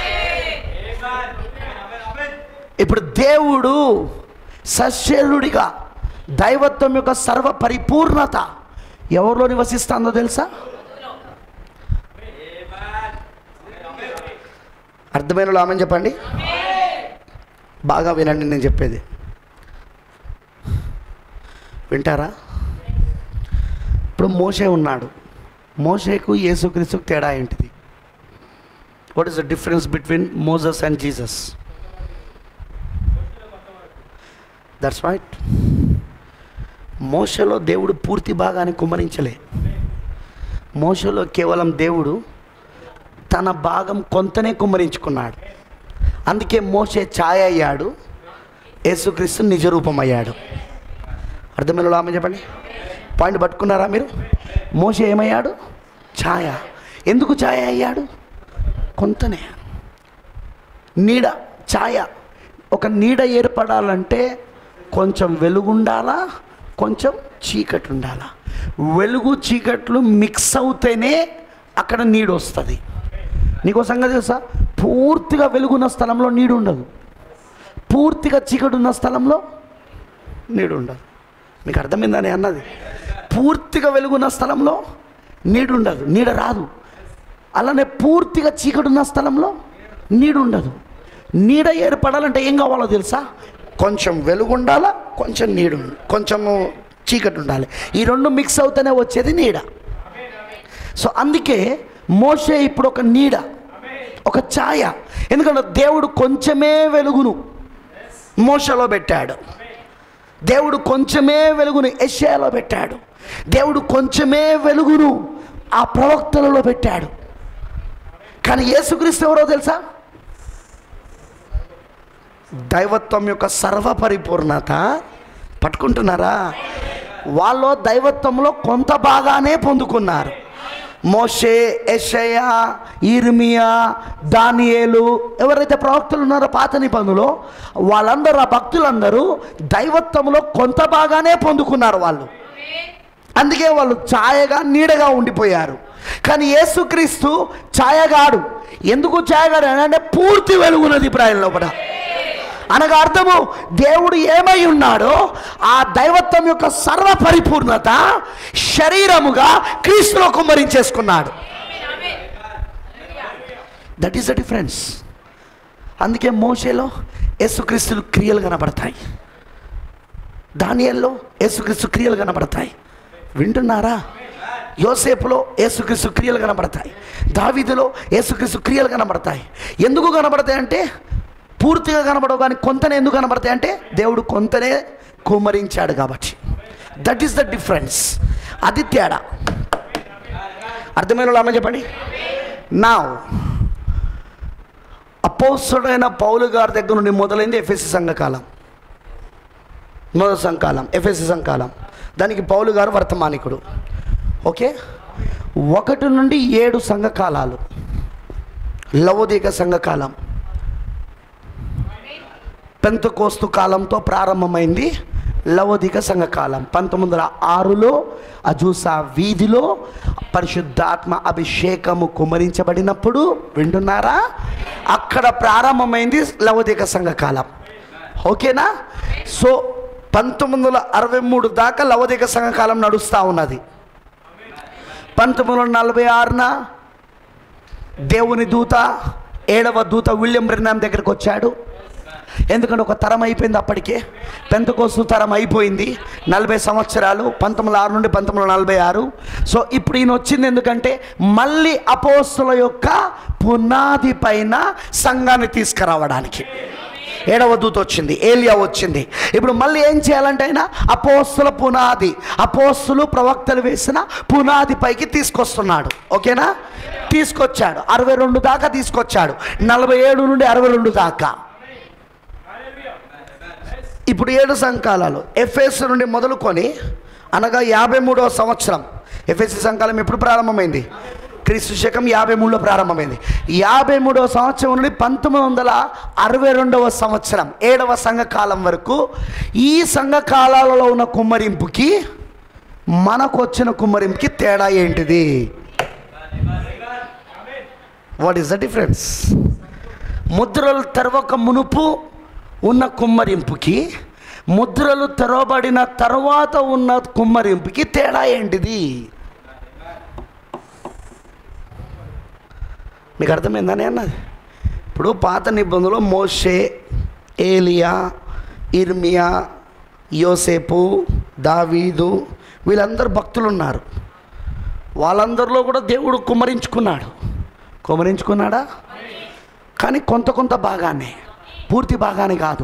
ఇప్పుడు దేవుడు సశరీరుడిగా దైవత్వం యొక్క సర్వ పరిపూర్ణత ఎవరిలో నివసిస్తుందో తెలుసా అర్థమైన వాళ్ళు ఆమెను చెప్పండి బాగా వినండి నేను చెప్పేది వింటారా ఇప్పుడు మోషే ఉన్నాడు మోషేకు యేసుక్రీస్తుకు తేడా ఏంటిది what is the difference between Moses and Jesus that's right మోసలో దేవుడు పూర్తి భాగాన్ని కుమ్మరించలే మోసలో కేవలం దేవుడు తన భాగం కొంతనే కుమ్మరించుకున్నాడు అందుకే మోసే ఛాయ అయ్యాడు యేసుక్రీస్తు నిజరూపం అయ్యాడు అర్థమైన ఆమె చెప్పండి పాయింట్ పట్టుకున్నారా మీరు మోసే ఏమయ్యాడు ఛాయ ఎందుకు ఛాయ అయ్యాడు కొంతనే నీడ ఛాయ ఒక నీడ ఏర్పడాలంటే కొంచెం వెలుగుండాలా కొంచెం చీకటి ఉండాలా వెలుగు చీకట్లు మిక్స్ అవుతేనే అక్కడ నీడు వస్తుంది నీకో సంగతి తెలుసా పూర్తిగా వెలుగున్న స్థలంలో నీడు ఉండదు పూర్తిగా చీకటి ఉన్న స్థలంలో నీడు ఉండదు మీకు అర్థమైందని అన్నది పూర్తిగా వెలుగున్న స్థలంలో నీడు ఉండదు నీడ రాదు అలానే పూర్తిగా చీకటి ఉన్న స్థలంలో నీడు ఉండదు నీడ ఏర్పడాలంటే ఏం కావాలో తెలుసా కొంచెం వెలుగు ఉండాలా కొంచెం నీడు ఉండ- కొంచెము చీకటి ఉండాలి ఈ రెండు మిక్స్ అవుతూనే వచ్చేది నీడ సో అందుకే మోసే ఇప్పుడు ఒక నీడ ఒక ఛాయ ఎందుకంటే దేవుడు కొంచెమే వెలుగును మోసలో పెట్టాడు దేవుడు కొంచెమే వెలుగును ఎషయాలో పెట్టాడు దేవుడు కొంచెమే వెలుగును ఆ ప్రవక్తలలో పెట్టాడు కానీ యేసుక్రీస్తు ఎవరో తెలుసా దైవత్వం యొక్క సర్వపరిపూర్ణత పట్టుకుంటున్నారా వాళ్ళు దైవత్వంలో కొంత బాగానే పొందుకున్నారు మోషే ఎషయా ఇర్మియా దానియేలు ఎవరైతే ప్రవక్తలు ఉన్నారో పాత నిబంధనలో వాళ్ళందరూ ఆ భక్తులందరూ దైవత్వంలో కొంత బాగానే పొందుకున్నారు వాళ్ళు అందుకే వాళ్ళు ఛాయగా నీడగా ఉండిపోయారు కానీ యేసుక్రీస్తు ఛాయగాడు ఎందుకు ఛాయగాడు అని అంటే పూర్తి వెలుగున్నది ఇప్పుడు ఆయన లోపల అనగా అర్థము దేవుడు ఏమై ఉన్నాడో ఆ దైవత్వం యొక్క సర్వ పరిపూర్ణత శరీరముగా క్రీస్తులో కుమ్మరించేసుకున్నాడు దట్ ఈస్ ద డిఫరెన్స్ అందుకే మోషేలో యేసుక్రీస్తులు క్రియలు కనబడతాయి దానియల్లో యేసుక్రీస్తు క్రియలు కనబడతాయి వింటున్నారా యోసేపులో యేసుక్రీస్తు క్రియలు కనబడతాయి దావీదులో యేసుక్రీస్తు క్రియలు కనబడతాయి ఎందుకు కనబడతాయి అంటే పూర్తిగా కనబడవు కానీ కొంతనే ఎందుకు కనబడతాయి అంటే దేవుడు కొంతనే కుమ్మరించాడు కాబట్టి దట్ ఈస్ ద డిఫరెన్స్ అది తేడా అర్థమైన వాళ్ళు ఆమె చెప్పండి నా అపోస్తుడైన పౌలు గారి దగ్గర నుండి మొదలైంది ఎఫ్ఎస్సి సంఘకాలం మొదటి సంకాలం ఎఫ్ఎస్సి సంకాలం దానికి పౌలు గారు వర్తమానికుడు ఓకే ఒకటి నుండి ఏడు సంఘకాలాలు లవోదిక సంఘకాలం పెంతకోస్తు కాలంతో ప్రారంభమైంది లవోదిక సంఘకాలం పంతొమ్మిది వందల ఆరులో అజూసా వీధిలో పరిశుద్ధాత్మ అభిషేకము కుమరించబడినప్పుడు వింటున్నారా అక్కడ ప్రారంభమైంది లవోదిక సంఘకాలం ఓకేనా సో పంతొమ్మిది వందల అరవై మూడు దాకా లవోదిక సంఘకాలం నడుస్తూ ఉన్నది పంతొమ్మిది వందల నలభై ఆరున దేవుని దూత ఏడవ దూత విలియం బ్రెన్నాం దగ్గరికి వచ్చాడు ఎందుకంటే ఒక తరం అయిపోయింది అప్పటికే పెంతకోస్తు తరం అయిపోయింది నలభై సంవత్సరాలు పంతొమ్మిది ఆరు నుండి పంతొమ్మిది వందల నలభై ఆరు సో ఇప్పుడు ఈయన వచ్చింది ఎందుకంటే మళ్ళీ అపోస్తుల యొక్క పునాది పైన సంఘాన్ని తీసుకురావడానికి ఏడవ దూత వచ్చింది ఏలియా వచ్చింది ఇప్పుడు మళ్ళీ ఏం చేయాలంటే ఆయన అపోస్తుల పునాది అపోస్తులు ప్రవక్తలు వేసిన పునాది పైకి తీసుకొస్తున్నాడు ఓకేనా తీసుకొచ్చాడు అరవై రెండు దాకా తీసుకొచ్చాడు నలభై ఏడు నుండి అరవై రెండు దాకా ఇప్పుడు ఏడు సంకాలాలు ఎఫ్ఎస్ నుండి మొదలుకొని అనగా యాభై మూడవ సంవత్సరం ఎఫ్ఎస్సి సంకాలం ఎప్పుడు ప్రారంభమైంది క్రీస్తు శకం యాభై మూడులో ప్రారంభమైంది యాభై మూడవ సంవత్సరం నుండి పంతొమ్మిది వందల అరవై రెండవ సంవత్సరం ఏడవ సంఘకాలం వరకు ఈ సంఘకాలాలలో ఉన్న కుమ్మరింపుకి మనకు వచ్చిన కుమ్మరింపుకి తేడా ఏంటిది వాట్ ఈస్ ద డిఫరెన్స్ ముద్రలు తెరవక మునుపు ఉన్న కుమ్మరింపుకి ముద్రలు తెరవబడిన తర్వాత ఉన్న కుమ్మరింపుకి తేడా ఏంటిది మీకు అర్థమైందని అన్నది ఇప్పుడు పాత నిబంధనలో మోషే ఏలియా ఇర్మియా యోసేపు దావీదు వీళ్ళందరూ భక్తులు ఉన్నారు వాళ్ళందరిలో కూడా దేవుడు కుమ్మరించుకున్నాడు కుమ్మరించుకున్నాడా కానీ కొంత కొంత భాగానే పూర్తి భాగాన్ని కాదు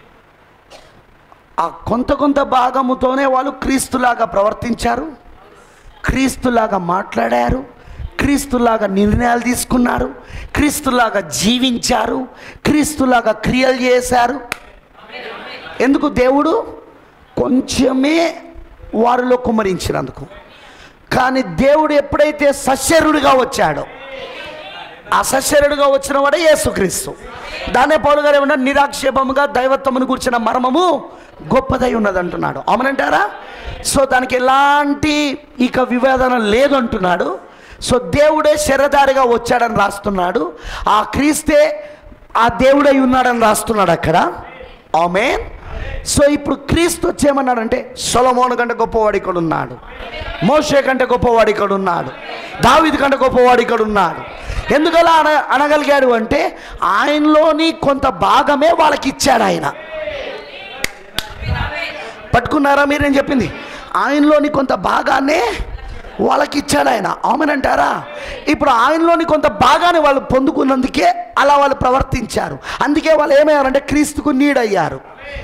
ఆ కొంత కొంత భాగముతోనే వాళ్ళు క్రీస్తులాగా ప్రవర్తించారు క్రీస్తులాగా మాట్లాడారు క్రీస్తులాగా నిర్ణయాలు తీసుకున్నారు క్రీస్తులాగా జీవించారు క్రీస్తులాగా క్రియలు చేశారు ఎందుకు దేవుడు కొంచెమే వారిలో కుమ్మరించినందుకు కానీ దేవుడు ఎప్పుడైతే సశరుడిగా వచ్చాడో ఆ సశరుడుగా వచ్చిన వాడే యేసుక్రీస్తు దాన్నే పౌలు గారు ఏమన్నా నిరాక్షేపముగా దైవత్వమును కూర్చిన మర్మము గొప్పదై ఉన్నది అంటున్నాడు అవునంటారా సో దానికి ఎలాంటి ఇక వివేదన లేదు అంటున్నాడు సో దేవుడే శరదారిగా వచ్చాడని రాస్తున్నాడు ఆ క్రీస్తే ఆ దేవుడై ఉన్నాడని రాస్తున్నాడు అక్కడ ఆమె సో ఇప్పుడు క్రీస్తు వచ్చేమన్నాడంటే సొలమోను కంటే గొప్పవాడు ఇక్కడ ఉన్నాడు మోషే కంటే గొప్పవాడు ఇక్కడ ఉన్నాడు దావిది కంటే గొప్పవాడు ఇక్కడ ఉన్నాడు ఎందుకలా అన అనగలిగాడు అంటే ఆయనలోని కొంత భాగమే వాళ్ళకి ఇచ్చాడు ఆయన పట్టుకున్నారా మీరు నేను చెప్పింది ఆయనలోని కొంత భాగాన్నే వాళ్ళకి ఇచ్చాడు ఆయన ఆమెనంటారా ఇప్పుడు ఆయనలోని కొంత భాగాన్ని వాళ్ళు పొందుకున్నందుకే అలా వాళ్ళు ప్రవర్తించారు అందుకే వాళ్ళు ఏమయ్యారంటే క్రీస్తుకు నీడయ్యారు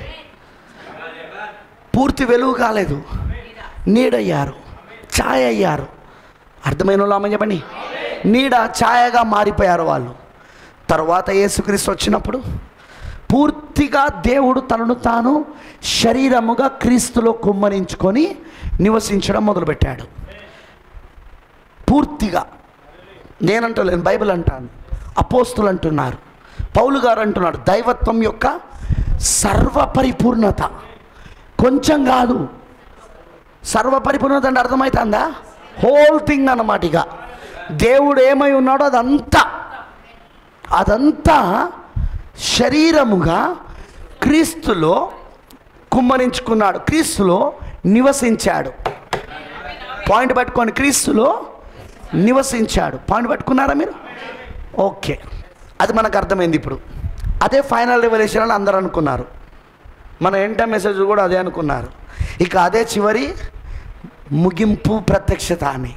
పూర్తి వెలుగు కాలేదు నీడయ్యారు ఛాయ అయ్యారు అర్థమైన వాళ్ళు ఆమె చెప్పండి నీడ ఛాయగా మారిపోయారు వాళ్ళు తర్వాత యేసుక్రీస్తు వచ్చినప్పుడు పూర్తిగా దేవుడు తనను తాను శరీరముగా క్రీస్తులో కుమ్మరించుకొని నివసించడం మొదలుపెట్టాడు పూర్తిగా నేనంటలేను బైబిల్ అంటాను అపోస్తులు అంటున్నారు పౌలు గారు అంటున్నాడు దైవత్వం యొక్క సర్వపరిపూర్ణత కొంచెం కాదు సర్వపరిపూర్ణత అంటే అర్థమవుతుందా హోల్ థింగ్ అన్నమాట ఇక దేవుడు ఏమై ఉన్నాడో అదంతా అదంతా శరీరముగా క్రీస్తులో కుమ్మరించుకున్నాడు క్రీస్తులో నివసించాడు పాయింట్ పట్టుకొని క్రీస్తులో నివసించాడు పాయింట్ పట్టుకున్నారా మీరు ఓకే అది మనకు అర్థమైంది ఇప్పుడు అదే ఫైనల్ రెవల్యూషన్ అని అందరూ అనుకున్నారు మన ఎంట మెసేజ్ కూడా అదే అనుకున్నారు ఇక అదే చివరి ముగింపు ప్రత్యక్షత అని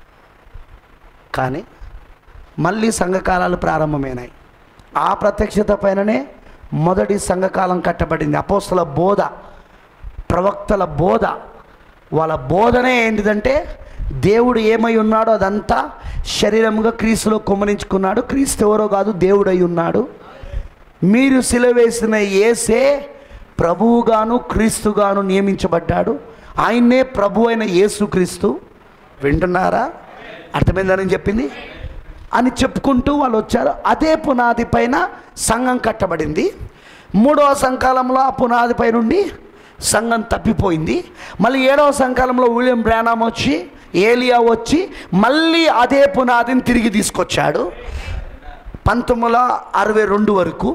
కానీ మళ్ళీ సంఘకాలాలు ప్రారంభమైనాయి ఆ ప్రత్యక్షత పైననే మొదటి సంఘకాలం కట్టబడింది అపోస్తల బోధ ప్రవక్తల బోధ వాళ్ళ బోధనే ఏంటిదంటే దేవుడు ఏమై ఉన్నాడో అదంతా శరీరముగా క్రీస్తులో కుమ్మరించుకున్నాడు క్రీస్తు ఎవరో కాదు దేవుడై ఉన్నాడు మీరు సిలవేసిన ఏసే ప్రభువుగాను క్రీస్తుగాను నియమించబడ్డాడు ఆయన్నే ప్రభు అయిన యేసుక్రీస్తు వింటున్నారా అర్థమైందని చెప్పింది అని చెప్పుకుంటూ వాళ్ళు వచ్చారు అదే పునాది పైన సంఘం కట్టబడింది మూడవ సంకాలంలో ఆ పునాది పై నుండి సంఘం తప్పిపోయింది మళ్ళీ ఏడవ సంకాలంలో విలియం బ్రానామ్ వచ్చి ఏలియా వచ్చి మళ్ళీ అదే పునాదిని తిరిగి తీసుకొచ్చాడు పంతొమ్మిది వందల అరవై రెండు వరకు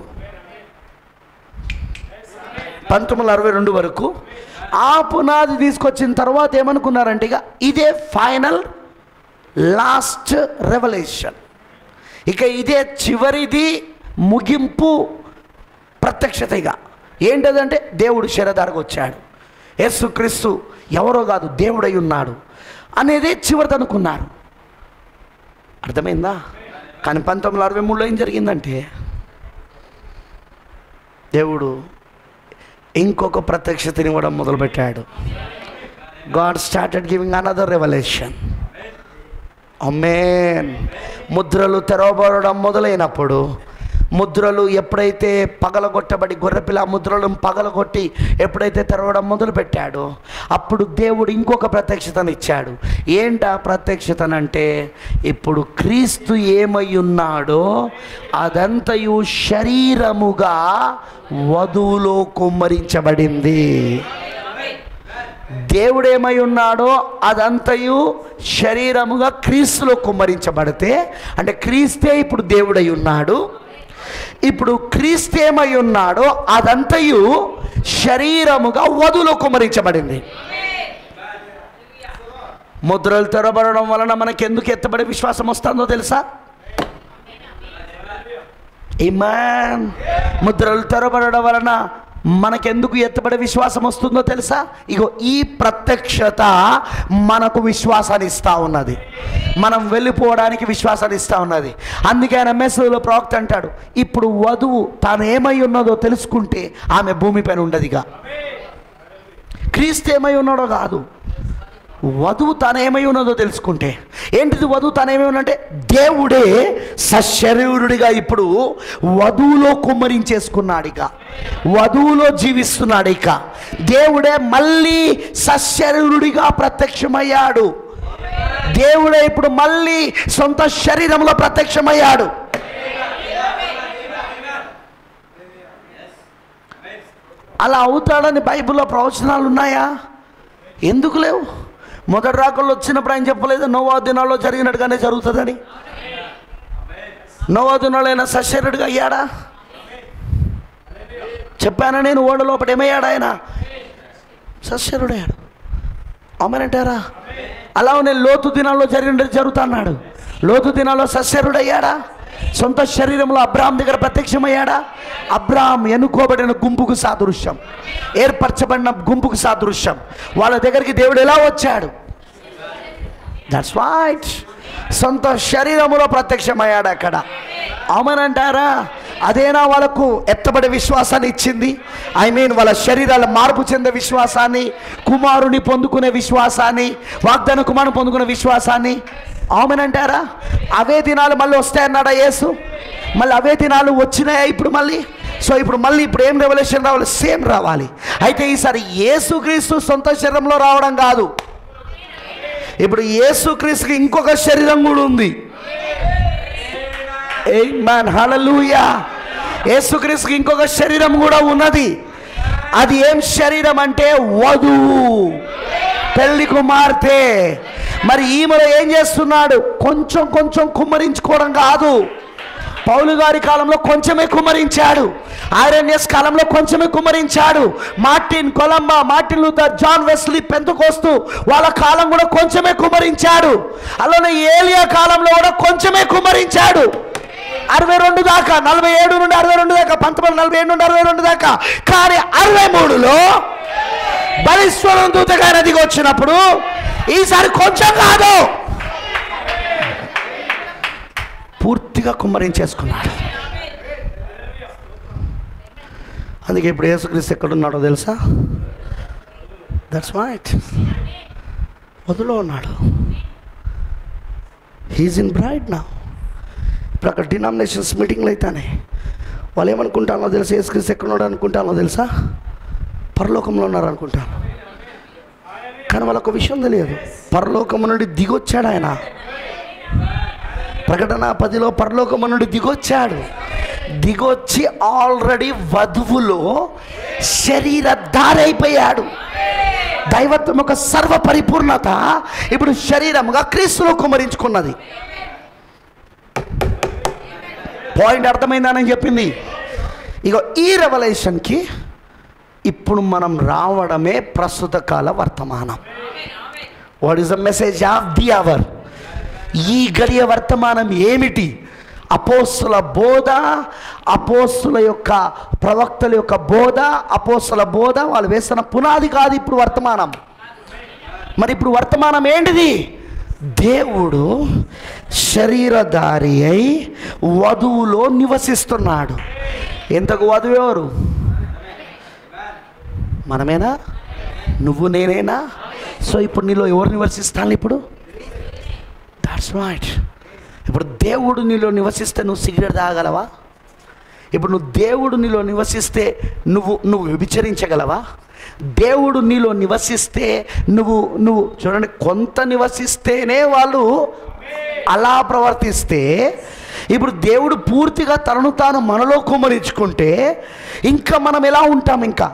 పంతొమ్మిది వందల అరవై రెండు వరకు ఆ పునాది తీసుకొచ్చిన తర్వాత ఏమనుకున్నారంటే ఇక ఇదే ఫైనల్ లాస్ట్ రెవల్యూషన్ ఇక ఇదే చివరిది ముగింపు ప్రత్యక్షతగా ఏంటదంటే దేవుడు శరదారకు వచ్చాడు యేసుక్రీస్తు ఎవరో కాదు దేవుడై ఉన్నాడు అనేది చివరిది అనుకున్నారు అర్థమైందా కానీ పంతొమ్మిది వందల అరవై మూడులో ఏం జరిగిందంటే దేవుడు ఇంకొక ప్రత్యక్షతని ఇవ్వడం మొదలుపెట్టాడు God started giving another revolution అమ్మేన్ ముద్రలు తెరవబడడం మొదలైనప్పుడు ముద్రలు ఎప్పుడైతే పగలగొట్టబడి గొర్రెపిల్ల ముద్రలను పగలగొట్టి ఎప్పుడైతే తెరవడం మొదలుపెట్టాడో అప్పుడు దేవుడు ఇంకొక ప్రత్యక్షతను ఇచ్చాడు ఏంటా ప్రత్యక్షతనంటే ఇప్పుడు క్రీస్తు ఏమై ఉన్నాడో అదంతయు శరీరముగా వధువులో కుమ్మరించబడింది దేవుడేమై ఉన్నాడో అదంతయు శరీరముగా క్రీస్తులో కుమ్మరించబడితే అంటే క్రీస్తే ఇప్పుడు దేవుడై ఉన్నాడు ఇప్పుడు క్రీస్తు ఏమై ఉన్నాడో అదంతయు శరీరముగా వధులో కుమ్మరించబడింది ముద్రలు తెరబడడం వలన మనకి ఎందుకు ఎత్తబడే విశ్వాసం వస్తుందో తెలుసా ఇమాన్ ముద్రలు తెరబడడం వలన మనకెందుకు ఎత్తబడే విశ్వాసం వస్తుందో తెలుసా ఇగో ఈ ప్రత్యక్షత మనకు విశ్వాసాన్ని ఇస్తూ ఉన్నది మనం వెళ్ళిపోవడానికి విశ్వాసాన్ని ఇస్తూ ఉన్నది అందుకే ఆయన మెసేజ్లో ప్రవక్త అంటాడు ఇప్పుడు వధువు తాను ఏమై ఉన్నదో తెలుసుకుంటే ఆమె భూమిపైన ఉండదిగా క్రీస్తు ఏమై ఉన్నాడో కాదు వధువు తనేమై ఉన్నదో తెలుసుకుంటే ఏంటిది వధువు తనేమై ఉన్నంటే దేవుడే సశరీరుడిగా ఇప్పుడు వధువులో కుమ్మరించేసుకున్నాడు ఇక వధువులో జీవిస్తున్నాడు ఇక దేవుడే మళ్ళీ సశరీరుడిగా ప్రత్యక్షమయ్యాడు దేవుడే ఇప్పుడు మళ్ళీ సొంత శరీరంలో ప్రత్యక్షమయ్యాడు అలా అవుతాడని బైబిల్లో ప్రవచనాలు ఉన్నాయా ఎందుకు లేవు మొదటి రాకల్లో వచ్చినప్పుడు ఆయన చెప్పలేదు నోవా దినాల్లో జరిగినట్టుగానే జరుగుతుందని నోవా దినాలైనా సశరీరుడిగా అయ్యాడా చెప్పానా నేను ఓడ లోపల ఏమయ్యాడు ఆయన సశరీరుడయ్యాడు అమ్మనంటారా అలా నేను లోతు దినాల్లో జరిగినట్టు జరుగుతున్నాడు లోతు దినాల్లో సశరీరుడయ్యాడా సొంత శరీరంలో అబ్రాహం దగ్గర ప్రత్యక్షమయ్యాడా అబ్రాహం ఎన్నుకోబడిన గుంపుకు సాదృశ్యం ఏర్పరచబడిన గుంపుకు సాదృశ్యం వాళ్ళ దగ్గరికి దేవుడు ఎలా వచ్చాడు దట్స్ వైట్ సొంత శరీరములో ప్రత్యక్షమయ్యాడు అక్కడ అవుమనంటారా అదేనా వాళ్ళకు ఎత్తబడే విశ్వాసాన్ని ఇచ్చింది ఐ మీన్ వాళ్ళ శరీరాల మార్పు చెందే విశ్వాసాన్ని కుమారుని పొందుకునే విశ్వాసాన్ని వాగ్దాన కుమారుని పొందుకునే విశ్వాసాన్ని అవుమనంటారా అవే దినాలు మళ్ళీ వస్తాయన్నాడా యేసు మళ్ళీ అవే దినాలు వచ్చినాయా ఇప్పుడు మళ్ళీ సో ఇప్పుడు మళ్ళీ ఇప్పుడు ఏం రెవల్యూషన్ రావాలి సేమ్ రావాలి అయితే ఈసారి యేసుక్రీస్తు సొంత శరీరంలో రావడం కాదు ఇప్పుడు యేసుక్రీస్తుకి ఇంకొక శరీరం కూడా ఉంది మ్యాన్ హలలుయా యేసుక్రీస్తుకి ఇంకొక శరీరం కూడా ఉన్నది అది ఏం శరీరం అంటే వధువు పెళ్లి కుమార్తె మరి ఈమెలో ఏం చేస్తున్నాడు కొంచెం కొంచెం కుమ్మరించుకోవడం కాదు పౌలు గారి కాలంలో కొంచెమే కుమ్మరించాడు ఐరన్యస్ కాలంలో కొంచెమే కుమ్మరించాడు Martin Columba Martin Luther John Wesley పెంతకోస్తు వాళ్ళ కాలం కూడా కొంచెమే కుమ్మరించాడు అలానే ఏలియా కాలంలో కూడా కొంచెమే కుమ్మరించాడు అరవై రెండు దాకా నలభై ఏడు నుండి అరవై రెండు దాకా పంతొమ్మిది నలభై ఏడు నుండి అరవై రెండు దాకా కానీ అరవై మూడులో బలీశ్వరం దూతగా నదికి వచ్చినప్పుడు ఈసారి కొంచెం కాదు పూర్తిగా కుమ్మరించేసుకున్నాడు అందుకే ఇప్పుడు యేసుక్రీస్తు ఎక్కడున్నాడో తెలుసా దట్స్ రైట్ వదులో ఉన్నాడు హీజ్ ఇన్ బ్రైట్ నా ఇప్పుడు అక్కడ డినామినేషన్స్ మీటింగ్లు అయితేనే వాళ్ళు ఏమనుకుంటానో తెలుసా యేసుక్రీస్తు ఎక్కడున్నాడు అనుకుంటానో తెలుసా పరలోకంలో ఉన్నారు అనుకుంటాను కానీ వాళ్ళకు విషయం తెలియదు పరలోకము నుండి దిగొచ్చాడు ఆయన ప్రకటన పదిలో పరలోకము నుండి దిగొచ్చాడు దిగొచ్చి ఆల్రెడీ వధువులో శరీరధారైపోయాడు దైవత్వం యొక్క సర్వ పరిపూర్ణత ఇప్పుడు శరీరముగా క్రీస్తులో కుమరించుకున్నది పాయింట్ అర్థమైందని చెప్పింది ఇగో ఈ రెవల్యూషన్కి ఇప్పుడు మనం రావడమే ప్రస్తుత కాల వర్తమానం what is the message of the hour ఈ గడియ వర్తమానం ఏమిటి అపోస్తుల బోధ అపోస్తుల యొక్క ప్రవక్తల యొక్క బోధ అపోస్తుల బోధ వాళ్ళు వేస్తున్న పునాది కాదు ఇప్పుడు వర్తమానం మరి ఇప్పుడు వర్తమానం ఏంటిది దేవుడు శరీరధారి అయి వధువులో నివసిస్తున్నాడు ఎంతకు వధువు ఎవరు మనమేనా నువ్వు నేనేనా సో ఇప్పుడు నీలో ఎవరు నివసిస్తాను ఇప్పుడు దాట్స్ రైట్ ఇప్పుడు దేవుడు నీలో నివసిస్తే నువ్వు సిగరెట్ తాగలవా ఇప్పుడు నువ్వు దేవుడు నీలో నివసిస్తే నువ్వు నువ్వు వ్యభిచరించగలవా దేవుడు నీలో నివసిస్తే నువ్వు నువ్వు చూడండి కొంత నివసిస్తేనే వాళ్ళు అలా ప్రవర్తిస్తే ఇప్పుడు దేవుడు పూర్తిగా తనను తాను మనలో కుమరించుకుంటే ఇంకా మనం ఎలా ఉంటాం ఇంకా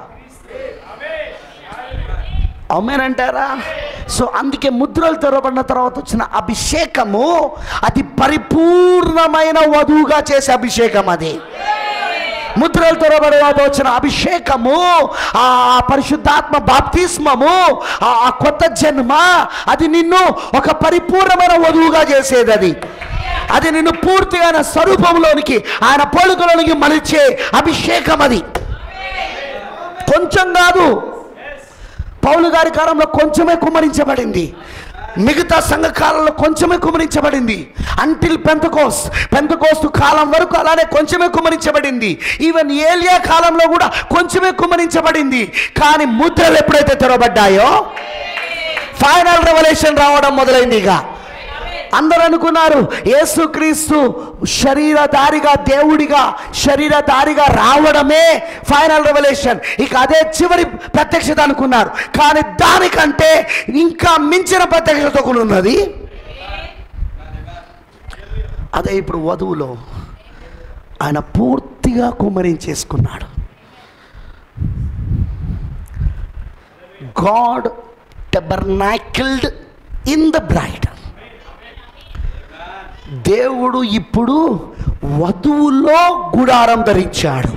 అమ్మేనంటారా సో అందుకే ముద్రలు తెరవబడిన తర్వాత వచ్చిన అభిషేకము అది పరిపూర్ణమైన వధువుగా చేసే అభిషేకం అది ముద్రలు తెరవబడిన తర్వాత వచ్చిన అభిషేకము ఆ పరిశుద్ధాత్మ బాప్తిస్మము ఆ ఆ కొత్త జన్మ అది నిన్ను ఒక పరిపూర్ణమైన వధువుగా చేసేది అది అది నిన్ను పూర్తిగా ఆయన స్వరూపంలోనికి ఆయన పోలికలోనికి మలిచే అభిషేకం అది కొంచెం కాదు పౌలు గారి కాలంలో కొంచెమే కుమ్మరించబడింది మిగతా సంఘకాలంలో కొంచెమే కుమరించబడింది అంటిల్ పెంతకోస్ పెంతకోస్తు కాలం వరకు అలానే కొంచెమే కుమరించబడింది ఈవెన్ ఏలియా కాలంలో కూడా కొంచెమే కుమరించబడింది కానీ ముద్రలు ఎప్పుడైతే తెరవబడ్డాయో ఫైనల్ రెవల్యూషన్ రావడం మొదలైంది ఇక అందరూ అనుకున్నారు యేసుక్రీస్తు శరీరధారిగా దేవుడిగా శరీరధారిగా రావడమే ఫైనల్ రెవల్యూషన్ ఇక అదే చివరి ప్రత్యక్షత అనుకున్నారు కానీ దానికంటే ఇంకా మించిన ప్రత్యక్షత కూడా ఉన్నది అదే ఇప్పుడు వధువులో ఆయన పూర్తిగా కుమ్మరించేసుకున్నాడు God tabernacled in the bride దేవుడు ఇప్పుడు వధువులో గుడారం ధరించాడు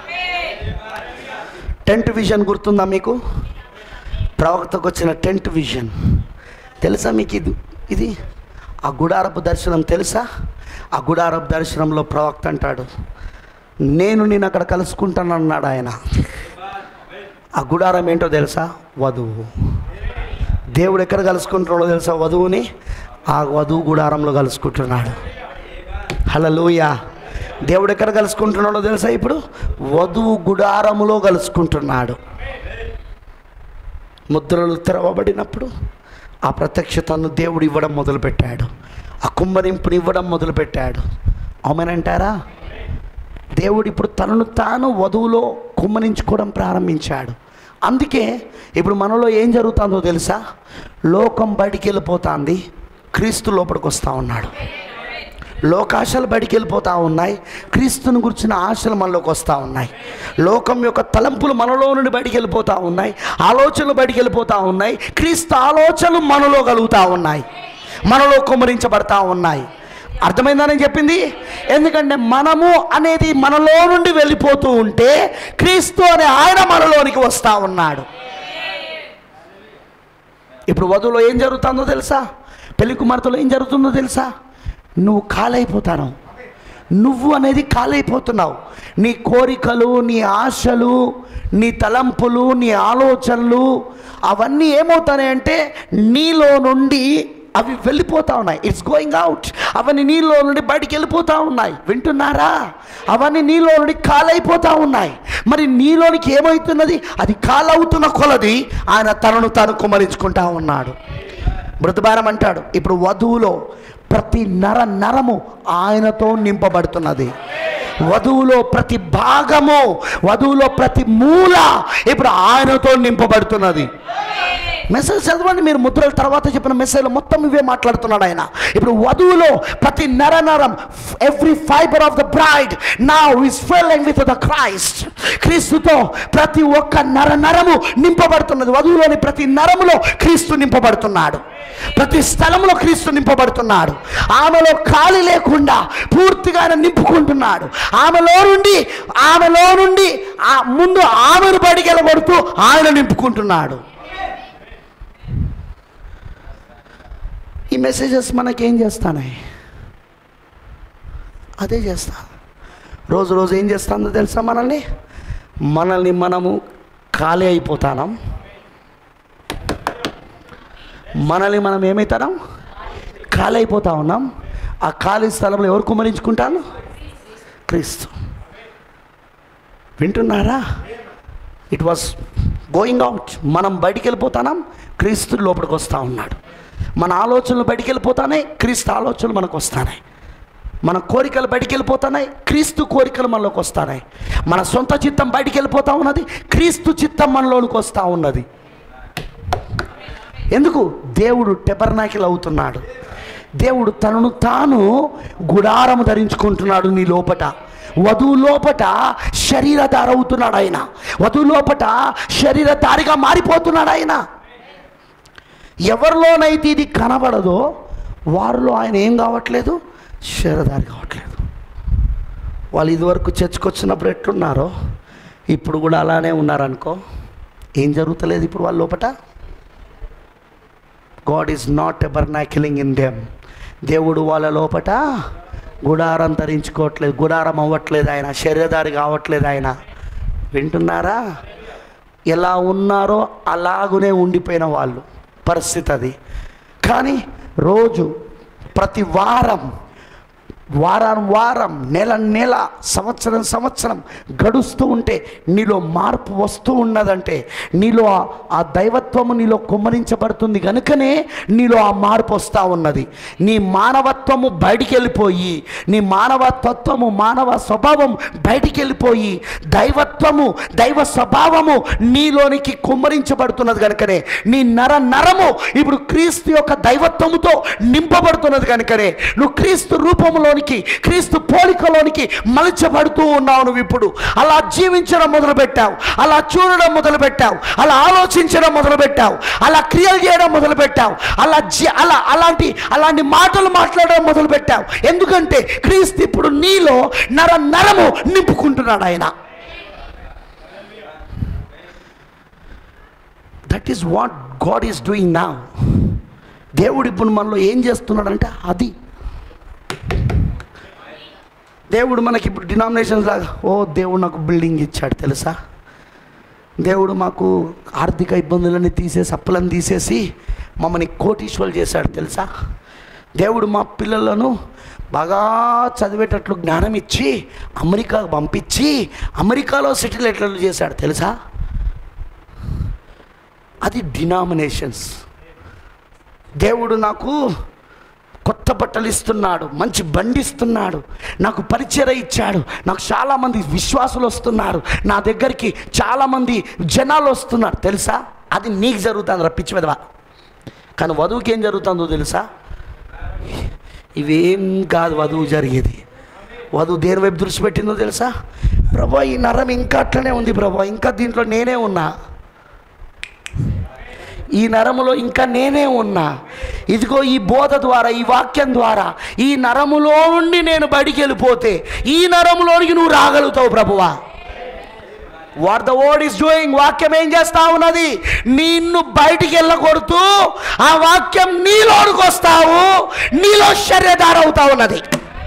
టెంట్ విజన్ గుర్తుందా మీకు ప్రవక్తకు వచ్చిన టెంట్ విజన్ తెలుసా మీకు ఇది ఇది ఆ గుడారపు దర్శనం తెలుసా ఆ గుడారపు దర్శనంలో ప్రవక్త అంటాడు నేను నేను అక్కడ కలుసుకుంటాను అన్నాడు ఆయన ఆ గుడారం ఏంటో తెలుసా వధువు దేవుడు ఎక్కడ కలుసుకుంటున్నాడో తెలుసా వధువుని ఆ వధువు గుడారంలో కలుసుకుంటున్నాడు హలలోయ దేవుడు ఎక్కడ కలుసుకుంటున్నాడో తెలుసా ఇప్పుడు వధువు గుడారములో కలుసుకుంటున్నాడు ముద్రలు తెరవబడినప్పుడు ఆ ప్రత్యక్షతను దేవుడు ఇవ్వడం మొదలుపెట్టాడు ఆ కుమ్మరింపుని ఇవ్వడం మొదలుపెట్టాడు అవుమనంటారా దేవుడు ఇప్పుడు తనను తాను వధువులో కుమ్మరించుకోవడం ప్రారంభించాడు అందుకే ఇప్పుడు మనలో ఏం జరుగుతుందో తెలుసా లోకం బయటికి వెళ్ళిపోతుంది క్రీస్తు లోపలికి వస్తూ ఉన్నాడు లోకాశలు బయటికి వెళ్ళిపోతూ ఉన్నాయి క్రీస్తుని గురించిన ఆశలు మనలోకి వస్తూ ఉన్నాయి లోకం యొక్క తలంపులు మనలో నుండి బయటికి వెళ్ళిపోతూ ఉన్నాయి ఆలోచనలు బయటికి వెళ్ళిపోతూ ఉన్నాయి క్రీస్తు ఆలోచనలు మనలో కలుగుతూ ఉన్నాయి మనలో కుమరించబడతా ఉన్నాయి అర్థమైందని చెప్పింది ఎందుకంటే మనము అనేది మనలో నుండి వెళ్ళిపోతూ ఉంటే క్రీస్తు అనే ఆయన మనలోనికి వస్తూ ఉన్నాడు ఇప్పుడు వధువులో ఏం జరుగుతుందో తెలుసా పెళ్లి కుమార్తెలో ఏం జరుగుతుందో తెలుసా నువ్వు కాలైపోతాను నువ్వు అనేది కాలైపోతున్నావు నీ కోరికలు నీ ఆశలు నీ తలంపులు నీ ఆలోచనలు అవన్నీ ఏమవుతాయంటే నీలో నుండి అవి వెళ్ళిపోతా ఉన్నాయి ఇట్స్ గోయింగ్ అవుట్ అవన్నీ నీలో నుండి బయటికి వెళ్ళిపోతా ఉన్నాయి వింటున్నారా అవన్నీ నీలో నుండి కాలైపోతా ఉన్నాయి మరి నీలోనికి ఏమవుతున్నది అది కాలవుతున్న కొలది ఆయన తనను తాను కుమరించుకుంటా ఉన్నాడు మృతభారం అంటాడు ఇప్పుడు వధువులో ప్రతి నర నరము ఆయనతో నింపబడుతున్నది వధువులో ప్రతి భాగము వధువులో ప్రతి మూల ఇప్పుడు ఆయనతో నింపబడుతున్నది మెసేజ్ చదవండి మీరు ముద్రల తర్వాత చెప్పిన మెసేజ్లో మొత్తం ఇవే మాట్లాడుతున్నాడు ఆయన ఇప్పుడు వధువులో ప్రతి నర నరం every fibre of the bride నా is filling with the Christ క్రీస్తుతో ప్రతి ఒక్క నర నరము నింపబడుతున్నది వధువులోని ప్రతి నరములో క్రీస్తు నింపబడుతున్నాడు ప్రతి స్థలంలో క్రీస్తు నింపబడుతున్నాడు ఆమెలో ఖాళీ లేకుండా పూర్తిగా ఆయన నింపుకుంటున్నాడు ఆమెలో నుండి ఆమెలో నుండి ఆ ముందు ఆమెను బడికి వెళ్ళగొడుతూ ఆయన నింపుకుంటున్నాడు ఈ మెసేజెస్ మనకేం చేస్తానాయి అదే చేస్తా రోజు రోజు ఏం చేస్తుందో తెలుసా మనల్ని మనల్ని మనము ఖాళీ అయిపోతాం మనల్ని మనం ఏమవుతాం ఖాళీ అయిపోతా ఉన్నాం ఆ ఖాళీ స్థలంలో ఎవరు కుమరించుకుంటాను క్రీస్తు వింటున్నారా ఇట్ వాస్ గోయింగ్ అవుట్ మనం బయటికి వెళ్ళిపోతాం క్రీస్తు లోపలికి వస్తూ ఉన్నాడు మన ఆలోచనలు బయటికి వెళ్ళిపోతానే క్రీస్తు ఆలోచనలు మనకు వస్తాయి మన కోరికలు బయటికి వెళ్ళిపోతున్నాయి క్రీస్తు కోరికలు మనలోకి వస్తున్నాయి మన సొంత చిత్తం బయటికి వెళ్ళిపోతా ఉన్నది క్రీస్తు చిత్తం మనలోనికి వస్తూ ఉన్నది ఎందుకు దేవుడు టెబర్నాకిల్ అవుతున్నాడు దేవుడు తనను తాను గుడారము ధరించుకుంటున్నాడు నీ లోపట వధువు లోపట శరీరధార అవుతున్నాడు ఆయన వధువు లోపట శరీరధారిగా మారిపోతున్నాడు ఆయన ఎవరిలోనైతే ఇది కనబడదో వారిలో ఆయన ఏం కావట్లేదు శరీరధారి కావట్లేదు వాళ్ళు ఇదివరకు చర్చకొచ్చినప్పుడు ఎట్లున్నారో ఇప్పుడు కూడా అలానే ఉన్నారనుకో ఏం జరుగుతలేదు ఇప్పుడు వాళ్ళ లోపట God is not tabernacling in them దేవుడు వాళ్ళ లోపట గుడారం ధరించుకోవట్లేదు గుడారం అవ్వట్లేదు ఆయన శరీరధారి కావట్లేదు ఆయన వింటున్నారా ఎలా ఉన్నారో అలాగునే ఉండిపోయిన వాళ్ళు పరిస్థితి అది కానీ రోజు ప్రతి వారం వారం వారం నెల నెల సంవత్సరం సంవత్సరం గడుస్తూ ఉంటే నీలో మార్పు వస్తూ ఉన్నదంటే నీలో ఆ- ఆ దైవత్వము నీలో కుమ్మరించబడుతుంది కనుకనే నీలో ఆ మార్పు వస్తూ ఉన్నది నీ మానవత్వము బయటికి వెళ్ళిపోయి నీ మానవతత్వము మానవ స్వభావం బయటికి వెళ్ళిపోయి దైవత్వము దైవ స్వభావము నీలోనికి కుమ్మరించబడుతున్నది కనుకనే నీ నర నరము ఇప్పుడు క్రీస్తు యొక్క దైవత్వముతో నింపబడుతున్నది కనుకనే నువ్వు క్రీస్తు రూపంలోనికి క్రీస్తు పోలికలోనికి మలచబడుతూ ఉన్నావు నువ్వు ఇప్పుడు అలా జీవించడం మొదలుపెట్టావు అలా చూడడం మొదలుపెట్టావు అలా ఆలోచించడం మొదలుపెట్టావు అలా క్రియలు చేయడం మొదలుపెట్టావు అలా జీ అలా అలాంటి అలాంటి మాటలు మాట్లాడడం మొదలుపెట్టావు ఎందుకంటే క్రీస్తు ఇప్పుడు నీలో నర నరము నింపుకుంటున్నాడు ఆయన that is what God is doing నా దేవుడు ఇప్పుడు మనలో ఏం చేస్తున్నాడంటే అది దేవుడు మనకి ఇప్పుడు డినామినేషన్స్ లాగా ఓ దేవుడు నాకు బిల్డింగ్ ఇచ్చాడు తెలుసా దేవుడు మాకు ఆర్థిక ఇబ్బందులన్నీ తీసేసి అప్పులను తీసేసి మమ్మల్ని కోటీశ్వరులు చేశాడు తెలుసా దేవుడు మా పిల్లలను బాగా చదివేటట్లు జ్ఞానం ఇచ్చి అమెరికాకు పంపించి అమెరికాలో సెటిల్ ఎట్లా చేశాడు తెలుసా అది డినామినేషన్స్ దేవుడు నాకు కొత్త బట్టలు ఇస్తున్నాడు మంచి బండి ఇస్తున్నాడు నాకు పరిచయ ఇచ్చాడు నాకు చాలామంది విశ్వాసులు వస్తున్నారు నా దగ్గరికి చాలామంది జనాలు వస్తున్నారు తెలుసా అది నీకు జరుగుతుంది రప్పించి విధవా కానీ వధువుకి ఏం జరుగుతుందో తెలుసా ఇవేం కాదు వధువు జరిగేది వధువు దేని వైపు దృష్టి పెట్టిందో తెలుసా ప్రభా ఈ నరం ఇంకా అట్లనే ఉంది ప్రభా ఇంకా దీంట్లో నేనే ఉన్నా ఈ నరములో ఇంకా నేనే ఉన్నా ఇదిగో ఈ బోధ ద్వారా ఈ వాక్యం ద్వారా ఈ నరములో నుండి నేను బడికి వెళ్ళిపోతే ఈ నరములోనికి నువ్వు రాగలుగుతావు ప్రభువా what the word is doing వాక్యం ఏం చేస్తా ఉన్నది నిన్ను బయటికి వెళ్ళకూడుతూ ఆ వాక్యం నీలోనికి వస్తావు నీలో శరీరధార అవుతా ఉన్నది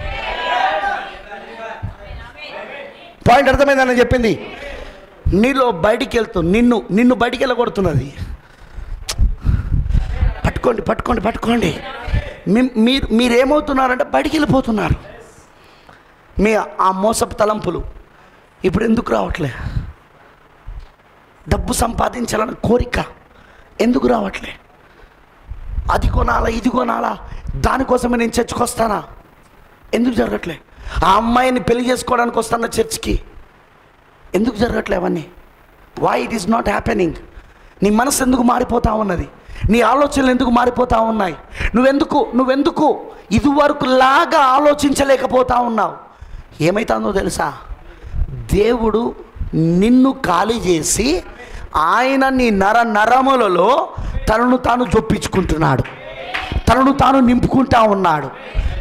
పాయింట్ అర్థమైందని చెప్పింది నీలో బయటికి వెళ్తూ నిన్ను నిన్ను బయటికి వెళ్ళగొడుతున్నది పట్టుకోండి పట్టుకోండి పట్టుకోండి మీ- మీరు మీరేమవుతున్నారంటే బయటికి వెళ్ళిపోతున్నారు మీ ఆ మోసపు తలంపులు ఇప్పుడు ఎందుకు రావట్లే డబ్బు సంపాదించాలన్న కోరిక ఎందుకు రావట్లే అది కొనాలా ఇది కొనాలా దానికోసమే నేను చర్చికి వస్తానా ఎందుకు జరగట్లే ఆ అమ్మాయిని పెళ్లి చేసుకోవడానికి వస్తానా చర్చ్కి ఎందుకు జరగట్లే అవన్నీ why it is not happening నీ మనసు ఎందుకు మారిపోతా ఉన్నది నీ ఆలోచనలు ఎందుకు మారిపోతా ఉన్నాయి నువ్వెందుకు నువ్వెందుకు ఇదివరకు లాగా ఆలోచించలేకపోతా ఉన్నావు ఏమైతుందో తెలుసా దేవుడు నిన్ను ఖాళీ చేసి ఆయన నీ నర నరములలో తనను తాను జొప్పించుకుంటున్నాడు తనను తాను నింపుకుంటా ఉన్నాడు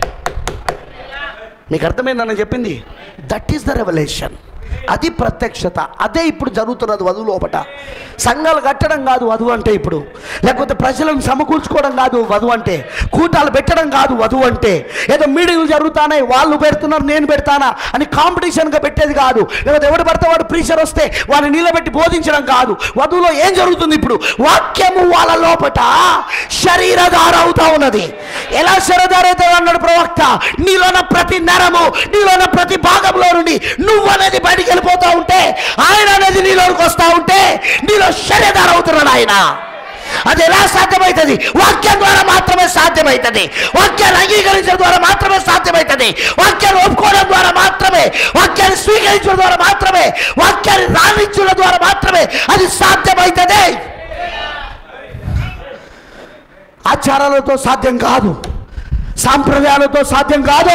నీకు అర్థమైందని చెప్పింది దట్ ఈస్ ద రెవల్యూషన్ అది ప్రత్యక్షత అదే ఇప్పుడు జరుగుతున్నది వధువు లోపట సంఘాలు కట్టడం కాదు వధువు అంటే ఇప్పుడు లేకపోతే ప్రజలను సమకూర్చుకోవడం కాదు వధువు అంటే కూటాలు పెట్టడం కాదు వధువు అంటే ఏదో మీటింగ్లు జరుగుతానే వాళ్ళు పెడుతున్నారు నేను పెడతానా అని కాంపిటీషన్గా పెట్టేది కాదు లేకపోతే ఎవడు పడితే వాడు ప్రీషర్ వస్తే వాడిని నిలబెట్టి బోధించడం కాదు వధువులో ఏం జరుగుతుంది ఇప్పుడు వాక్యము వాళ్ళ లోపట శరీరధార అవుతా ఉన్నది ఎలా శరీరధార అవుతుంది అన్నాడు ప్రవక్త నీలోన ప్రతి నరము నీలోన ప్రతి భాగంలో నుండి నువ్వు అనేది బయటికి వెళ్ళిపోతా ఉంటే ఆయన అనేది నీలోనికి వస్తా ఉంటే నీలో శరీరధార అవుతున్నాడు ఆయన అది ఎలా సాధ్యమవుతుంది వాక్యం ద్వారా మాత్రమే సాధ్యమవుతుంది వాక్యాన్ని అంగీకరించడం ద్వారా మాత్రమే సాధ్యమవుతుంది వాక్యాన్ని ఒప్పుకోవడం ద్వారా మాత్రమే వాక్యాన్ని స్వీకరించడం ద్వారా మాత్రమే వాక్యాన్ని రాణించడం ద్వారా మాత్రమే అది సాధ్యమవుతుంది ఆచారాలతో సాధ్యం కాదు సాంప్రదాయాలతో సాధ్యం కాదు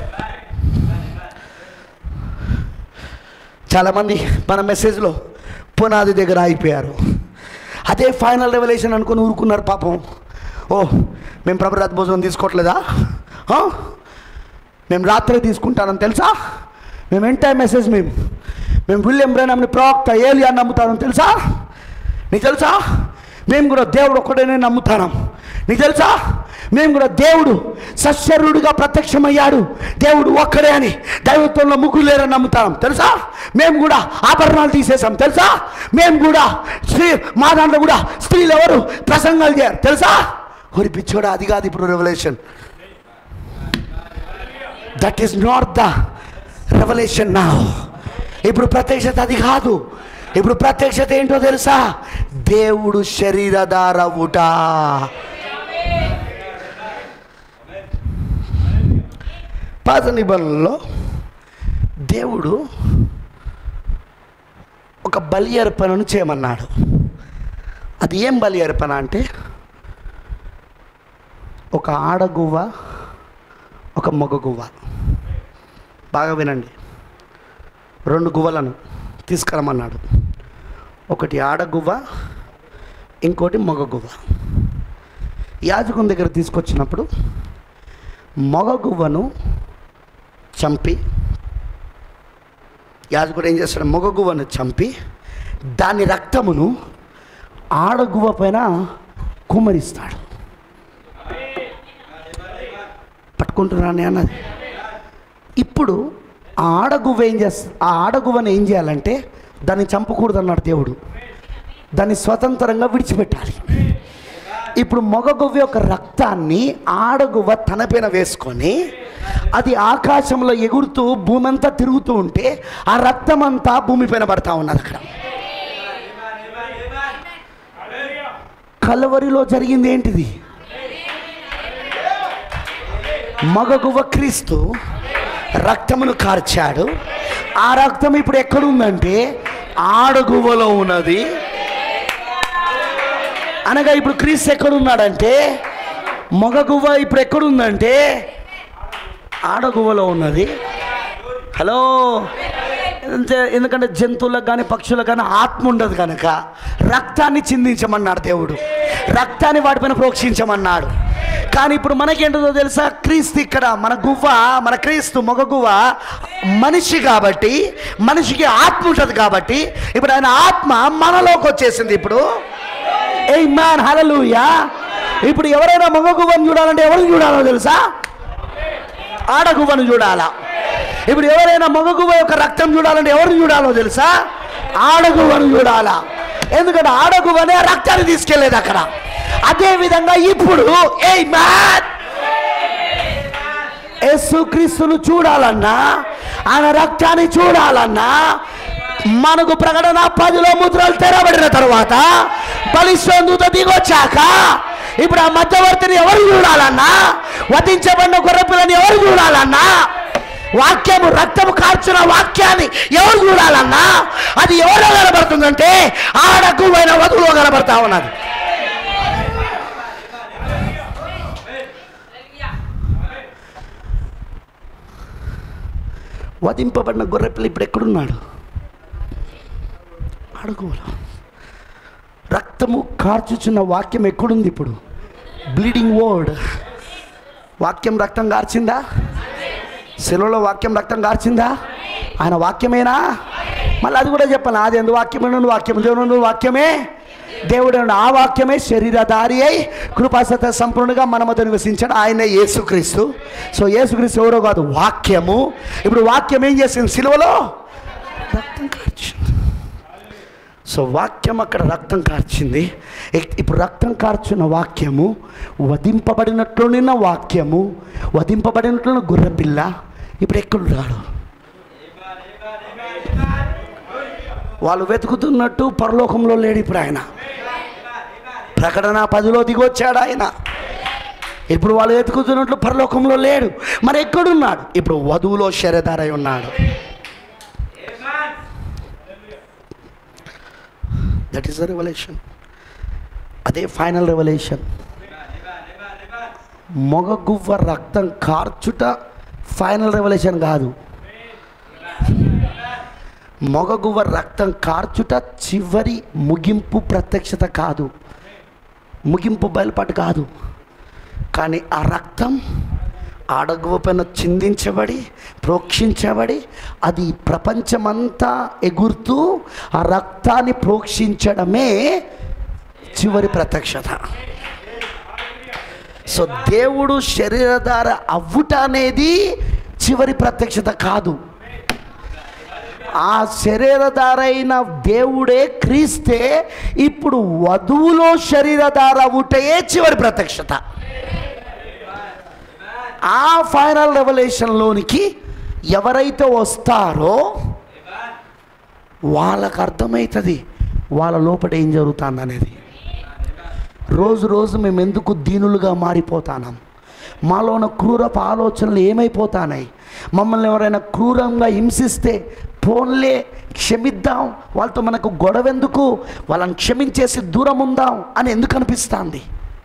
చాలామంది మన మెసేజ్లో పునాది దగ్గర అయిపోయారు అదే ఫైనల్ రెవల్యూషన్ అనుకుని ఊరుకున్నారు పాపం ఓ మేము ప్రభరాత్ భోజనం తీసుకోవట్లేదా ఆ? మేము రాత్రి తీసుకుంటానని తెలుసా మేము ఎంటైర్ మెసేజ్ మేము మేము విలియం బ్రెనమ్ని ప్రవక్త ఏలియా నమ్ముతానని తెలుసా నీకు తెలుసా మేము కూడా దేవుడు ఒక్కడనే నమ్ముతాం నీకు తెలుసా మేము కూడా దేవుడు సశరీరుడిగా ప్రత్యక్షమయ్యాడు దేవుడు ఒక్కడే అని దైవత్వంలో ముగ్గురు లేరని నమ్ముతాం తెలుసా మేము కూడా ఆభరణాలు తీసేసాం తెలుసా మేము కూడా స్త్రీ మా దాంట్లో కూడా స్త్రీలు ఎవరు ప్రసంగాలు చేయరు తెలుసా ఒరి పిచ్చోడా అది కాదు ఇప్పుడు revolution that is not the revolution నా ఇప్పుడు ప్రత్యక్షత అది కాదు ఇప్పుడు ప్రత్యక్షత ఏంటో తెలుసా దేవుడు శరీరధారవుట పాత నిబంధనలో దేవుడు ఒక బలి అర్పణను చేయమన్నాడు అది ఏం బలి అర్పణ అంటే ఒక ఆడగువ్వ ఒక మగ గువ్వ బాగా వినండి రెండు గువ్వలను తీసుకురమన్నాడు ఒకటి ఆడగువ్వ ఇంకోటి మగ గువ్వ యాజకుని దగ్గర తీసుకొచ్చినప్పుడు మగ గువ్వను చంపి యాజకుడు ఏం చేస్తాడు మగ గువ్వను చంపి దాని రక్తమును ఆడగువ్వ పైన కుమ్మరిస్తాడు పట్టుకుంటున్నాను అన్నది ఇప్పుడు ఆ ఆడగువ్వ ఏం చేస్తా ఆ ఆడగువ్వను ఏం చేయాలంటే దాన్ని చంపకూడదు అన్నాడు దేవుడు దాన్ని స్వతంత్రంగా విడిచిపెట్టాలి ఇప్పుడు మగగువ్వ యొక్క రక్తాన్ని ఆడగువ్వ తన పైన వేసుకొని అది ఆకాశంలో ఎగురుతూ భూమి అంతా తిరుగుతూ ఉంటే ఆ రక్తం అంతా భూమిపైన పడతా ఉన్నది అక్కడ కలవరిలో జరిగింది ఏంటిది మగగువ్వ క్రీస్తు రక్తమును కార్చాడు ఆ రక్తం ఇప్పుడు ఎక్కడుందంటే ఆడగువ్వలో ఉన్నది అనగా ఇప్పుడు క్రీస్తు ఎక్కడున్నాడంటే మగగువ్వ ఇప్పుడు ఎక్కడుందంటే ఆడగువ్వలో ఉన్నది హలో అంతే ఎందుకంటే జంతువులకు కానీ పక్షులకు కానీ ఆత్మ ఉండదు కనుక రక్తాన్ని చిందించమన్నాడు దేవుడు రక్తాన్ని వాటిపైన ప్రోక్షించమన్నాడు కానీ ఇప్పుడు మనకేంటో తెలుసా క్రీస్తు ఇక్కడ మన గువ్వ మన క్రీస్తు మగ గువ్వ మనిషి కాబట్టి మనిషికి ఆత్మ ఉంటుంది కాబట్టి ఇప్పుడు ఆయన ఆత్మ మనలోకి వచ్చేసింది ఇప్పుడు ఏ మ్యాన్ హలలుయా ఇప్పుడు ఎవరైనా మగ గువ్వను చూడాలంటే ఎవరిని చూడాలో తెలుసా ఆడగువ్వను చూడాలా ఇప్పుడు ఎవరైనా మగగువ్వ యొక్క రక్తం చూడాలంటే ఎవరిని చూడాలో తెలుసా ఆడగువ్వను చూడాలా ఎందుకంటే ఆడగువ్వనే ఆ రక్తాన్ని తీసుకెళ్లేది అక్కడ అదే విధంగా ఇప్పుడు ఏ మ్యాన్ యేసుక్రీస్తును చూడాలన్నా ఆయన రక్తాన్ని చూడాలన్నా మనకు ప్రకటన పదిలో ముద్రలు తెరబడిన తర్వాత బలిష్టూత దిగొచ్చాక ఇప్పుడు ఆ మధ్యవర్తిని ఎవరు చూడాలన్నా వధించబడిన గొర్రెపిల్లని ఎవరు చూడాలన్నా వాక్యము రక్తము కార్చిన వాక్యాన్ని ఎవరు చూడాలన్నా అది ఎవరో కనబడుతుందంటే ఆడకువైన వధువులో కనబడతా ఉన్నది వధింపబడిన గొర్రెపిల్ల ఇప్పుడు ఎక్కడున్నాడు అడుగులో రక్తము కార్చుచున్న వాక్యం ఎక్కడుంది ఇప్పుడు బ్లీడింగ్ వర్డ్ వాక్యం రక్తం కార్చిందా సెలవులో వాక్యం రక్తం కార్చిందా ఆయన వాక్యమేనా మళ్ళీ అది కూడా చెప్పాలి అది ఎందు వాక్యమే వాక్యం దేవుడు వాక్యమే దేవుడు ఆ వాక్యమే శరీరధారి అయి కృపాసత సంపూర్ణంగా మన మధ్య నివసించాడు ఆయనే యేసుక్రీస్తు సో యేసుక్రీస్తు ఎవరో కాదు వాక్యము ఇప్పుడు వాక్యం ఏం చేసింది సిలువలో రక్తం కార్చింది సో వాక్యం అక్కడ రక్తం కార్చింది ఇక్- ఇప్పుడు రక్తం కార్చిన వాక్యము వధింపబడినట్లున్న వాక్యము వధింపబడినట్లున్న గుర్రపిల్ల ఇప్పుడు ఎక్కడున్నాడు వాళ్ళు వెతుకుతున్నట్టు పరలోకంలో లేడు ఇప్పుడు ఆయన ప్రకటన పదిలో దిగొచ్చాడు ఆయన ఇప్పుడు వాళ్ళు వెతుకుతున్నట్లు పరలోకంలో లేడు మరి ఎక్కడున్నాడు ఇప్పుడు వధువులో శరధారై ఉన్నాడు దట్ ఈస్ ద రెవల్యూషన్ అదే ఫైనల్ రెవల్యూషన్ మొగ గువ్వ రక్తం కార్చుట ఫైనల్ రెవల్యూషన్ కాదు మొగ గువ్వ రక్తం కార్చుట చివరి ముగింపు ప్రత్యక్షత కాదు ముగింపు బయలుపాటు కాదు కానీ ఆ రక్తం ఆడగువ పైన చిందించబడి ప్రోక్షించబడి అది ప్రపంచమంతా ఎగురుతూ ఆ రక్తాన్ని ప్రోక్షించడమే చివరి ప్రత్యక్షత సో దేవుడు శరీరధార అవ్వుట అనేది చివరి ప్రత్యక్షత కాదు ఆ శరీరధార అయిన దేవుడే క్రీస్తే ఇప్పుడు వధువులో శరీరధార అవ్వుటయే చివరి ప్రత్యక్షత ఆ ఫైనల్ రెవల్యూషన్లోనికి ఎవరైతే వస్తారో వాళ్ళకు అర్థమవుతుంది వాళ్ళ లోపల ఏం జరుగుతుంది అనేది రోజు రోజు మేము ఎందుకు దీనులుగా మారిపోతాం మాలో ఉన్న క్రూరపు ఆలోచనలు ఏమైపోతానాయి మమ్మల్ని ఎవరైనా క్రూరంగా హింసిస్తే పోన్లే క్షమిద్దాం వాళ్ళతో మనకు గొడవ ఎందుకు వాళ్ళని క్షమించేసి దూరం ఉందాం అని ఎందుకు అనిపిస్తుంది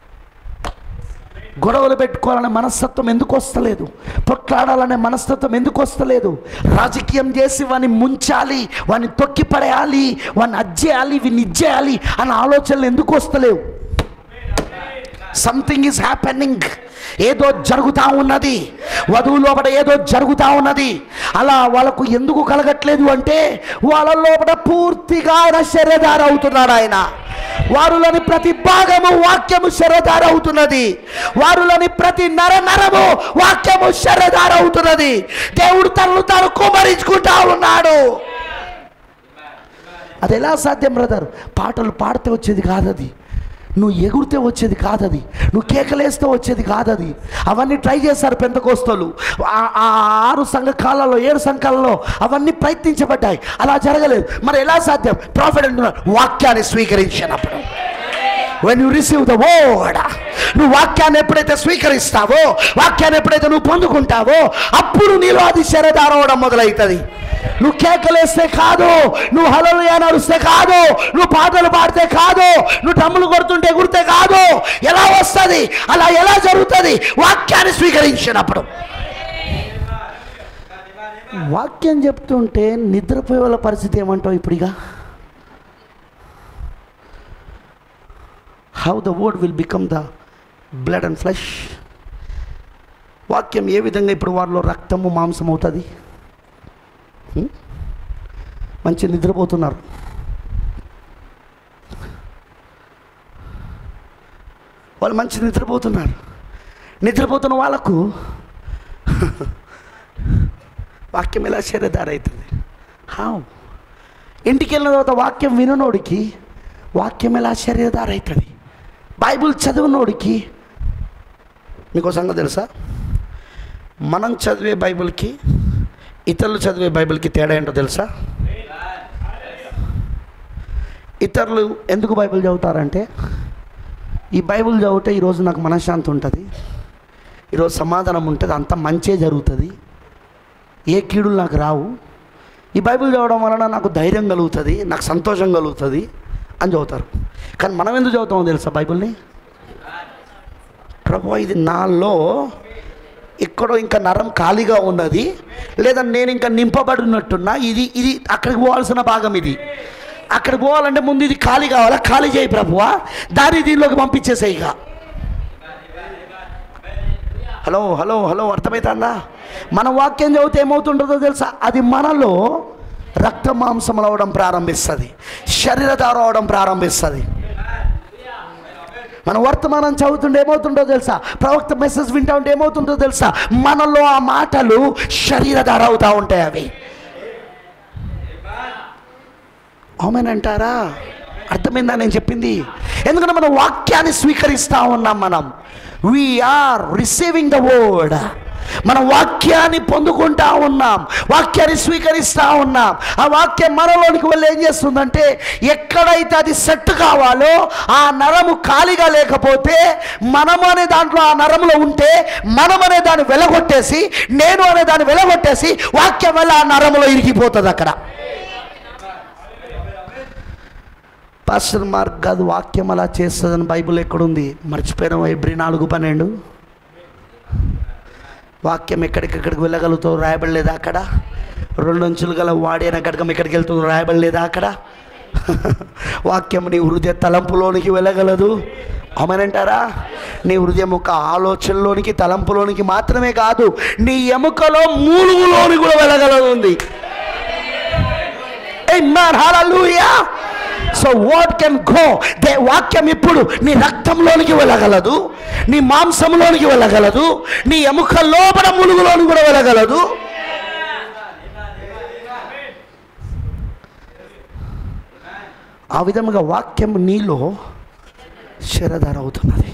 గొడవలు పెట్టుకోవాలనే మనస్తత్వం ఎందుకు వస్తలేదు పొట్లాడాలనే మనస్తత్వం ఎందుకు వస్తలేదు రాజకీయం చేసి వాడిని ముంచాలి వాడిని తొక్కి పడేయాలి వాడిని అజ్జేయాలి వీడిని ఇచ్చేయాలి అన్న ఆలోచనలు ఎందుకు వస్తలేవు సంథింగ్ ఈజ్ హ్యాపెనింగ్ ఏదో జరుగుతూ ఉన్నది వధువు లోపల ఏదో జరుగుతూ ఉన్నది అలా వాళ్ళకు ఎందుకు కలగట్లేదు అంటే వాళ్ళ లోపల పూర్తిగా ఆయన శరీరధార అవుతున్నాడు ఆయన వారిలోని ప్రతి భాగము వాక్యము శరీరధార అవుతున్నది వారిలోని ప్రతి నర నరము వాక్యము శరీరధార అవుతున్నది దేవుడు తనను తాను కుమరించుకుంటా ఉన్నాడు అది ఎలా సాధ్యం బ్రదర్ పాటలు పాడితే వచ్చేది కాదు అది నువ్వు ఎగురితే వచ్చేది కాదది నువ్వు కేకలేస్తే వచ్చేది కాదది అవన్నీ ట్రై చేశారు పెంతకోస్తలు ఆ ఆ ఆరు సంఘకాలలో ఏడు సంఘాలలో అవన్నీ ప్రయత్నించబడ్డాయి అలా జరగలేదు మరి ఎలా సాధ్యం ప్రాఫిట్ అంటున్నారు వాక్యాన్ని స్వీకరించినప్పుడు when you receive the word నువ్వు వాక్యాన్ని ఎప్పుడైతే స్వీకరిస్తావో వాక్యాన్ని ఎప్పుడైతే నువ్వు పొందుకుంటావో అప్పుడు నీలో అది శరదారవడం మొదలవుతుంది నువ్వు కేకలేస్తే కాదు నువ్వు హలలు నడుస్తే కాదు నువ్వు పాటలు పాడితే కాదు నువ్వు డమ్ములు కొడుతుంటే గుడితే కాదు ఎలా వస్తుంది అలా ఎలా జరుగుతుంది వాక్యాన్ని స్వీకరించినప్పుడు వాక్యం చెప్తుంటే నిద్రపోయే వాళ్ళ పరిస్థితి ఏమంటావు ఇప్పుడుగా how the word will become the blood and flesh వాక్యం ఏ విధంగా ఇప్పుడు వారిలో రక్తము మాంసం అవుతుంది హ్మ్? మంచి నిద్రపోతున్నారు వాళ్ళు మంచి నిద్రపోతున్నారు నిద్రపోతున్న వాళ్ళకు వాక్యం ఎలా శరీరదారైతుంది హౌ ఇంటికి వెళ్ళిన తర్వాత వాక్యం విననోడికి వాక్యం ఎలా శరీరదారైతుంది బైబిల్ చదివినోడికి మీకు ఒక సంగతి తెలుసా మనం చదివే బైబిల్కి ఇతరులు చదివే బైబిల్కి తేడా ఏంటో తెలుసా ఇతరులు ఎందుకు బైబిల్ చదువుతారంటే ఈ బైబిల్ చదివితే ఈరోజు నాకు మనశ్శాంతి ఉంటుంది ఈరోజు సమాధానం ఉంటుంది అంత మంచే జరుగుతుంది ఏ కీడులు నాకు రావు ఈ బైబిల్ చదవడం వలన నాకు ధైర్యం కలుగుతుంది నాకు సంతోషం కలుగుతుంది అని చదువుతారు కానీ మనం ఎందుకు చదువుతామో తెలుసా బైబిల్ని ప్రభు ఇది నాలో ఎక్కడో ఇంకా నరం ఖాళీగా ఉన్నది లేదా నేను ఇంకా నింపబడినట్టున్నా ఇది ఇది అక్కడికి పోవాల్సిన భాగం ఇది అక్కడికి పోవాలంటే ముందు ఇది ఖాళీ కావాలా ఖాళీ చేయి ప్రభువా దాన్ని దీనిలోకి పంపించేసేయి ఇక హలో హలో హలో అర్థమవుతుందా మన వాక్యం చదివితే ఏమవుతుంటుందో తెలుసా అది మనలో రక్త మాంసములు అవడం ప్రారంభిస్తుంది శరీరధార అవడం ప్రారంభిస్తుంది మన వర్తమానం చదువుతుంటే ఏమవుతుందో తెలుసా ప్రవక్త మెసేజ్ వింటా ఉంటే ఏమవుతుందో తెలుసా మనలో ఆ మాటలు శరీరధార అవుతూ ఉంటాయి అవి అవుమేనంటారా అర్థమైందా నేను చెప్పింది ఎందుకంటే మనం వాక్యాన్ని స్వీకరిస్తూ ఉన్నాం మనం వీఆర్ రిసీవింగ్ ద వర్డ్ మనం వాక్యాన్ని పొందుకుంటా ఉన్నాం వాక్యాన్ని స్వీకరిస్తూ ఉన్నాం ఆ వాక్యం మనలోనికి వెళ్ళి ఏం చేస్తుందంటే ఎక్కడైతే అది సెట్ కావాలో ఆ నరము ఖాళీగా లేకపోతే మనము అనే దాంట్లో ఆ నరములో ఉంటే మనం అనే దాన్ని వెలగొట్టేసి నేను అనే దాన్ని వెలగొట్టేసి వాక్యం వల్ల ఆ నరములో ఇరిగిపోతుంది అక్కడ పాస్టర్ మార్క్ కాదు వాక్యం అలా చేస్తుందని బైబిల్ ఎక్కడుంది మర్చిపోయిన ఎబ్రి నాలుగు పన్నెండు వాక్యం ఎక్కడికెక్కడికి వెళ్ళగలుగుతావు రాయబడలేదా అక్కడ రెండు అంచులు గల వాడైన గడకం ఎక్కడికి వెళ్తుందో రాయబడలేదా అక్కడ వాక్యం నీ హృదయ తలంపులోనికి వెళ్ళగలదు అమనంటారా నీ హృదయం ఒక ఆలోచనలోనికి తలంపులోనికి మాత్రమే కాదు నీ ఎముకలో మూలుగులోని కూడా వెళ్ళగలదు ఉంది Amen. Hallelujah. So word can go దే వాక్యం ఇప్పుడు నీ రక్తంలోనికి వెళ్ళగలదు నీ మాంసంలోనికి వెళ్ళగలదు నీ ఎముక లోపల ములుగులోనికి కూడా వెళ్ళగలదు ఆ విధముగా వాక్యం నీలో శరధార అవుతున్నది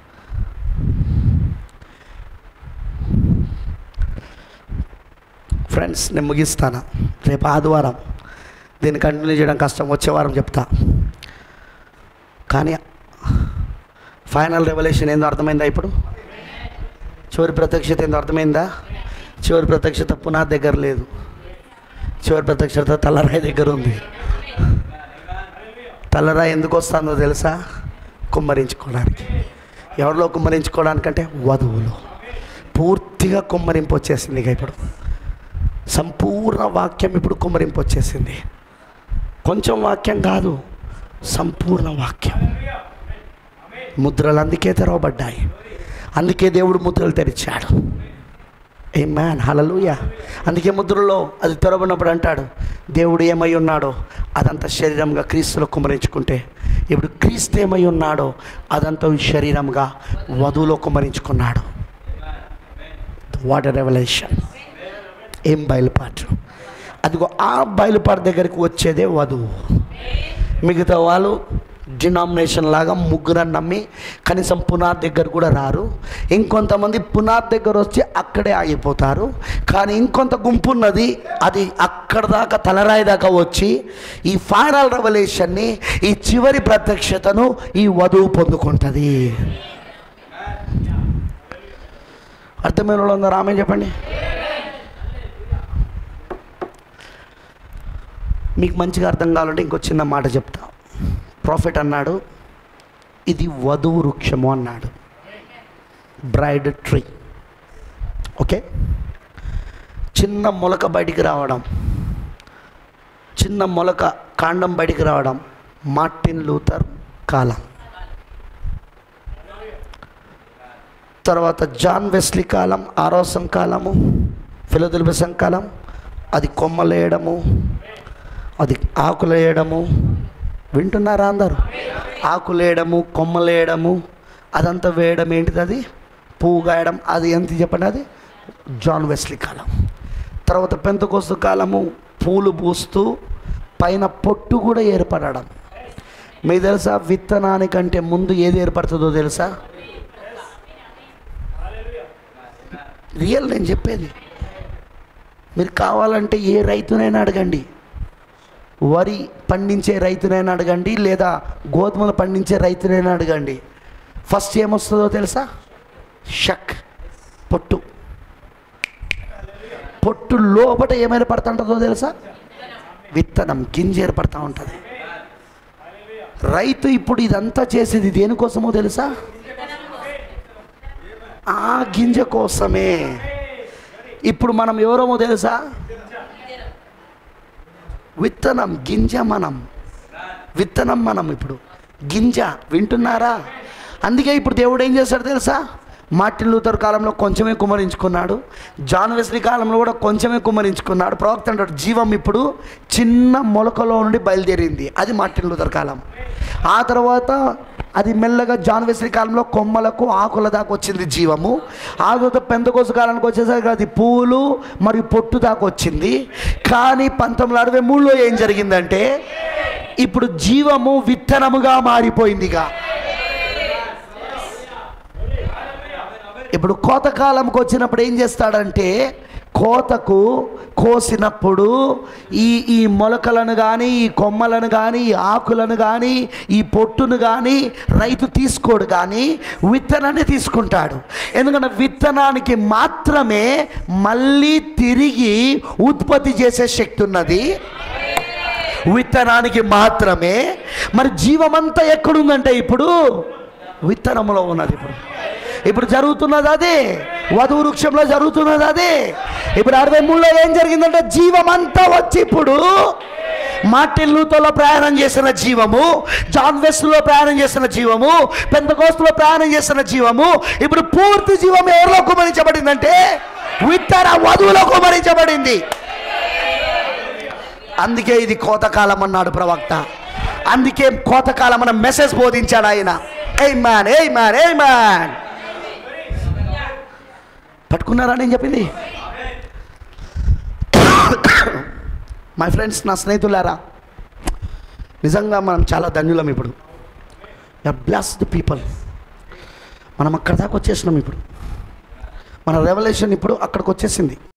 ఫ్రెండ్స్ నేను ముగిస్తాను రేపు ఆదివారం దీన్ని కంటిన్యూ చేయడం కష్టం వచ్చే వారం చెప్తా కానీ ఫైనల్ రెవల్యూషన్ ఏందో అర్థమైందా ఇప్పుడు చివరి ప్రత్యక్షత ఏందో అర్థమైందా చివరి ప్రత్యక్షత పునాది దగ్గర లేదు చివరి ప్రత్యక్షత తలరాయి దగ్గర ఉంది తలరాయి ఎందుకు వస్తుందో తెలుసా కుమ్మరించుకోవడానికి ఎవరిలో కుమ్మరించుకోవడానికంటే వధువులో పూర్తిగా కుమ్మరింపు వచ్చేసింది ఇక ఇప్పుడు సంపూర్ణ వాక్యం ఇప్పుడు కుమ్మరింపు వచ్చేసింది కొంచెం వాక్యం కాదు సంపూర్ణ వాక్యం ముద్రలు అందుకే తెరవబడ్డాయి అందుకే దేవుడు ముద్రలు తెరిచాడు ఏ మ్యాన్ హలలుయ అందుకే ముద్రలో అది తెరవబడినప్పుడు అంటాడు దేవుడు ఏమై ఉన్నాడో అదంతా శరీరంగా క్రీస్తులో కుమరించుకుంటే ఇప్పుడు క్రీస్తు ఏమై ఉన్నాడో అదంతా శరీరంగా వధువులో కుమరించుకున్నాడు వాట్ రెవల్యూషన్ ఏం బయలుపాటు అదిగో ఆ బయలుపాటు దగ్గరికి వచ్చేదే వధువు మిగతా వాళ్ళు డినామినేషన్ లాగా ముగ్గురని నమ్మి కనీసం పునాద్ దగ్గర కూడా రారు ఇంకొంతమంది పునాద్ దగ్గర వచ్చి అక్కడే ఆగిపోతారు కానీ ఇంకొంత గుంపు ఉన్నది అది అక్కడ దాకా తలరాయి దాకా వచ్చి ఈ ఫైనల్ రెవల్యూషన్ని ఈ చివరి ప్రత్యక్షతను ఈ వధువు పొందుకుంటుంది అర్థమైన వాళ్ళు ఉన్నారు ఆమె చెప్పండి మీకు మంచిగా అర్థం కావాలంటే ఇంకో చిన్న మాట చెప్తా ప్రాఫిట్ అన్నాడు ఇది వధువు వృక్షము అన్నాడు బ్రైడ్ ట్రీ ఓకే చిన్న మొలక బయటికి రావడం చిన్న మొలక కాండం బయటికి రావడం మార్టిన్ లూథర్ కాలం తర్వాత జాన్ వెస్లీ కాలం ఆరోసం కాలము ఫిలోదిల్బిసం కాలం అది కొమ్మలేయడము అది ఆకులేయడము వింటున్నారా అందరు ఆకులేయడము కొమ్మలేయడము అదంతా వేయడం ఏంటిది అది పువ్వు గాయడం అది ఎంత చెప్పండి అది జాన్ వెస్లీ కాలం తర్వాత పెంతకోస్తు కాలము పూలు పూస్తూ పైన పొట్టు కూడా ఏర్పడడం మీకు తెలుసా విత్తనానికంటే ముందు ఏది ఏర్పడుతుందో తెలుసా రియల్ నేను చెప్పేది మీరు కావాలంటే ఏ రైతునైనా అడగండి వరి పండించే రైతునైనా అడగండి లేదా గోధుమలు పండించే రైతునైనా అడగండి ఫస్ట్ ఏమొస్తుందో తెలుసా షక్ పొట్టు పొట్టు లోపట ఏమైనా పడుతుంటుందో తెలుసా విత్తనం గింజ ఏర్పడతా ఉంటుంది రైతు ఇప్పుడు ఇదంతా చేసేది దేనికోసమో తెలుసా ఆ గింజ కోసమే ఇప్పుడు మనం ఎవరమో తెలుసా విత్తనం గింజ మనం విత్తనం మనం ఇప్పుడు గింజ వింటున్నారా అందుకే ఇప్పుడు దేవుడు ఏం చేస్తాడు తెలుసా మార్టిన్ లూథర్ కాలంలో కొంచెమే కుమరించుకున్నాడు జాన్ వెస్లీ కాలంలో కూడా కొంచెమే కుమరించుకున్నాడు ప్రవక్త అంటాడు జీవం ఇప్పుడు చిన్న మొలకలో నుండి బయలుదేరింది అది మార్టిన్ లూథర్ కాలం ఆ తర్వాత అది మెల్లగా జాన్ వెస్లీ కాలంలో కొమ్మలకు ఆకుల దాకా వచ్చింది జీవము ఆ తర్వాత పెంతకోస కాలానికి వచ్చేసరికి అది పూలు మరియు పొట్టు దాకా వచ్చింది కానీ పంతొమ్మిది వందల అరవై మూడులో ఏం జరిగిందంటే ఇప్పుడు జీవము విత్తనముగా మారిపోయిందిగా ఇప్పుడు కోతకాలంకి వచ్చినప్పుడు ఏం చేస్తాడంటే కోతకు కోసినప్పుడు ఈ ఈ మొలకలను కానీ ఈ కొమ్మలను కానీ ఈ ఆకులను కానీ ఈ పొట్టును కానీ రైతు తీసుకోడు కానీ విత్తనాన్ని తీసుకుంటాడు ఎందుకంటే విత్తనానికి మాత్రమే మళ్ళీ తిరిగి ఉత్పత్తి చేసే శక్తి ఉన్నది విత్తనానికి మాత్రమే మరి జీవమంతా ఎక్కడుందంటే ఇప్పుడు విత్తనంలో ఉన్నది ఇప్పుడు ఇప్పుడు జరుగుతున్నది అదే వధు వృక్షంలో జరుగుతున్నది అదే ఇప్పుడు అరవై మూడులో ఏం జరిగిందంటే జీవం అంతా వచ్చి ఇప్పుడు మార్టిన్ లూతోలో ప్రయాణం చేసిన జీవము జాన్ వెస్ట్లో ప్రయాణం చేసిన జీవము పెంతకోస్తులో ప్రయాణం చేసిన జీవము ఇప్పుడు పూర్తి జీవం ఎవరిలో కుమరించబడిందంటే విత్తన వధువులో కుమరించబడింది అందుకే ఇది కోతకాలం అన్నాడు ప్రవక్త అందుకే కోతకాలం మన మెసేజ్ బోధించాడు ఆయన a man a man a man పట్టుకున్నారా నేను చెప్పింది మై ఫ్రెండ్స్ నా స్నేహితులారా నిజంగా మనం చాలా ధన్యులం ఇప్పుడు బ్లాస్డ్ పీపుల్ మనం అక్కడ దాకా వచ్చేసినాం ఇప్పుడు మన రెవల్యూషన్ ఇప్పుడు అక్కడికి వచ్చేసింది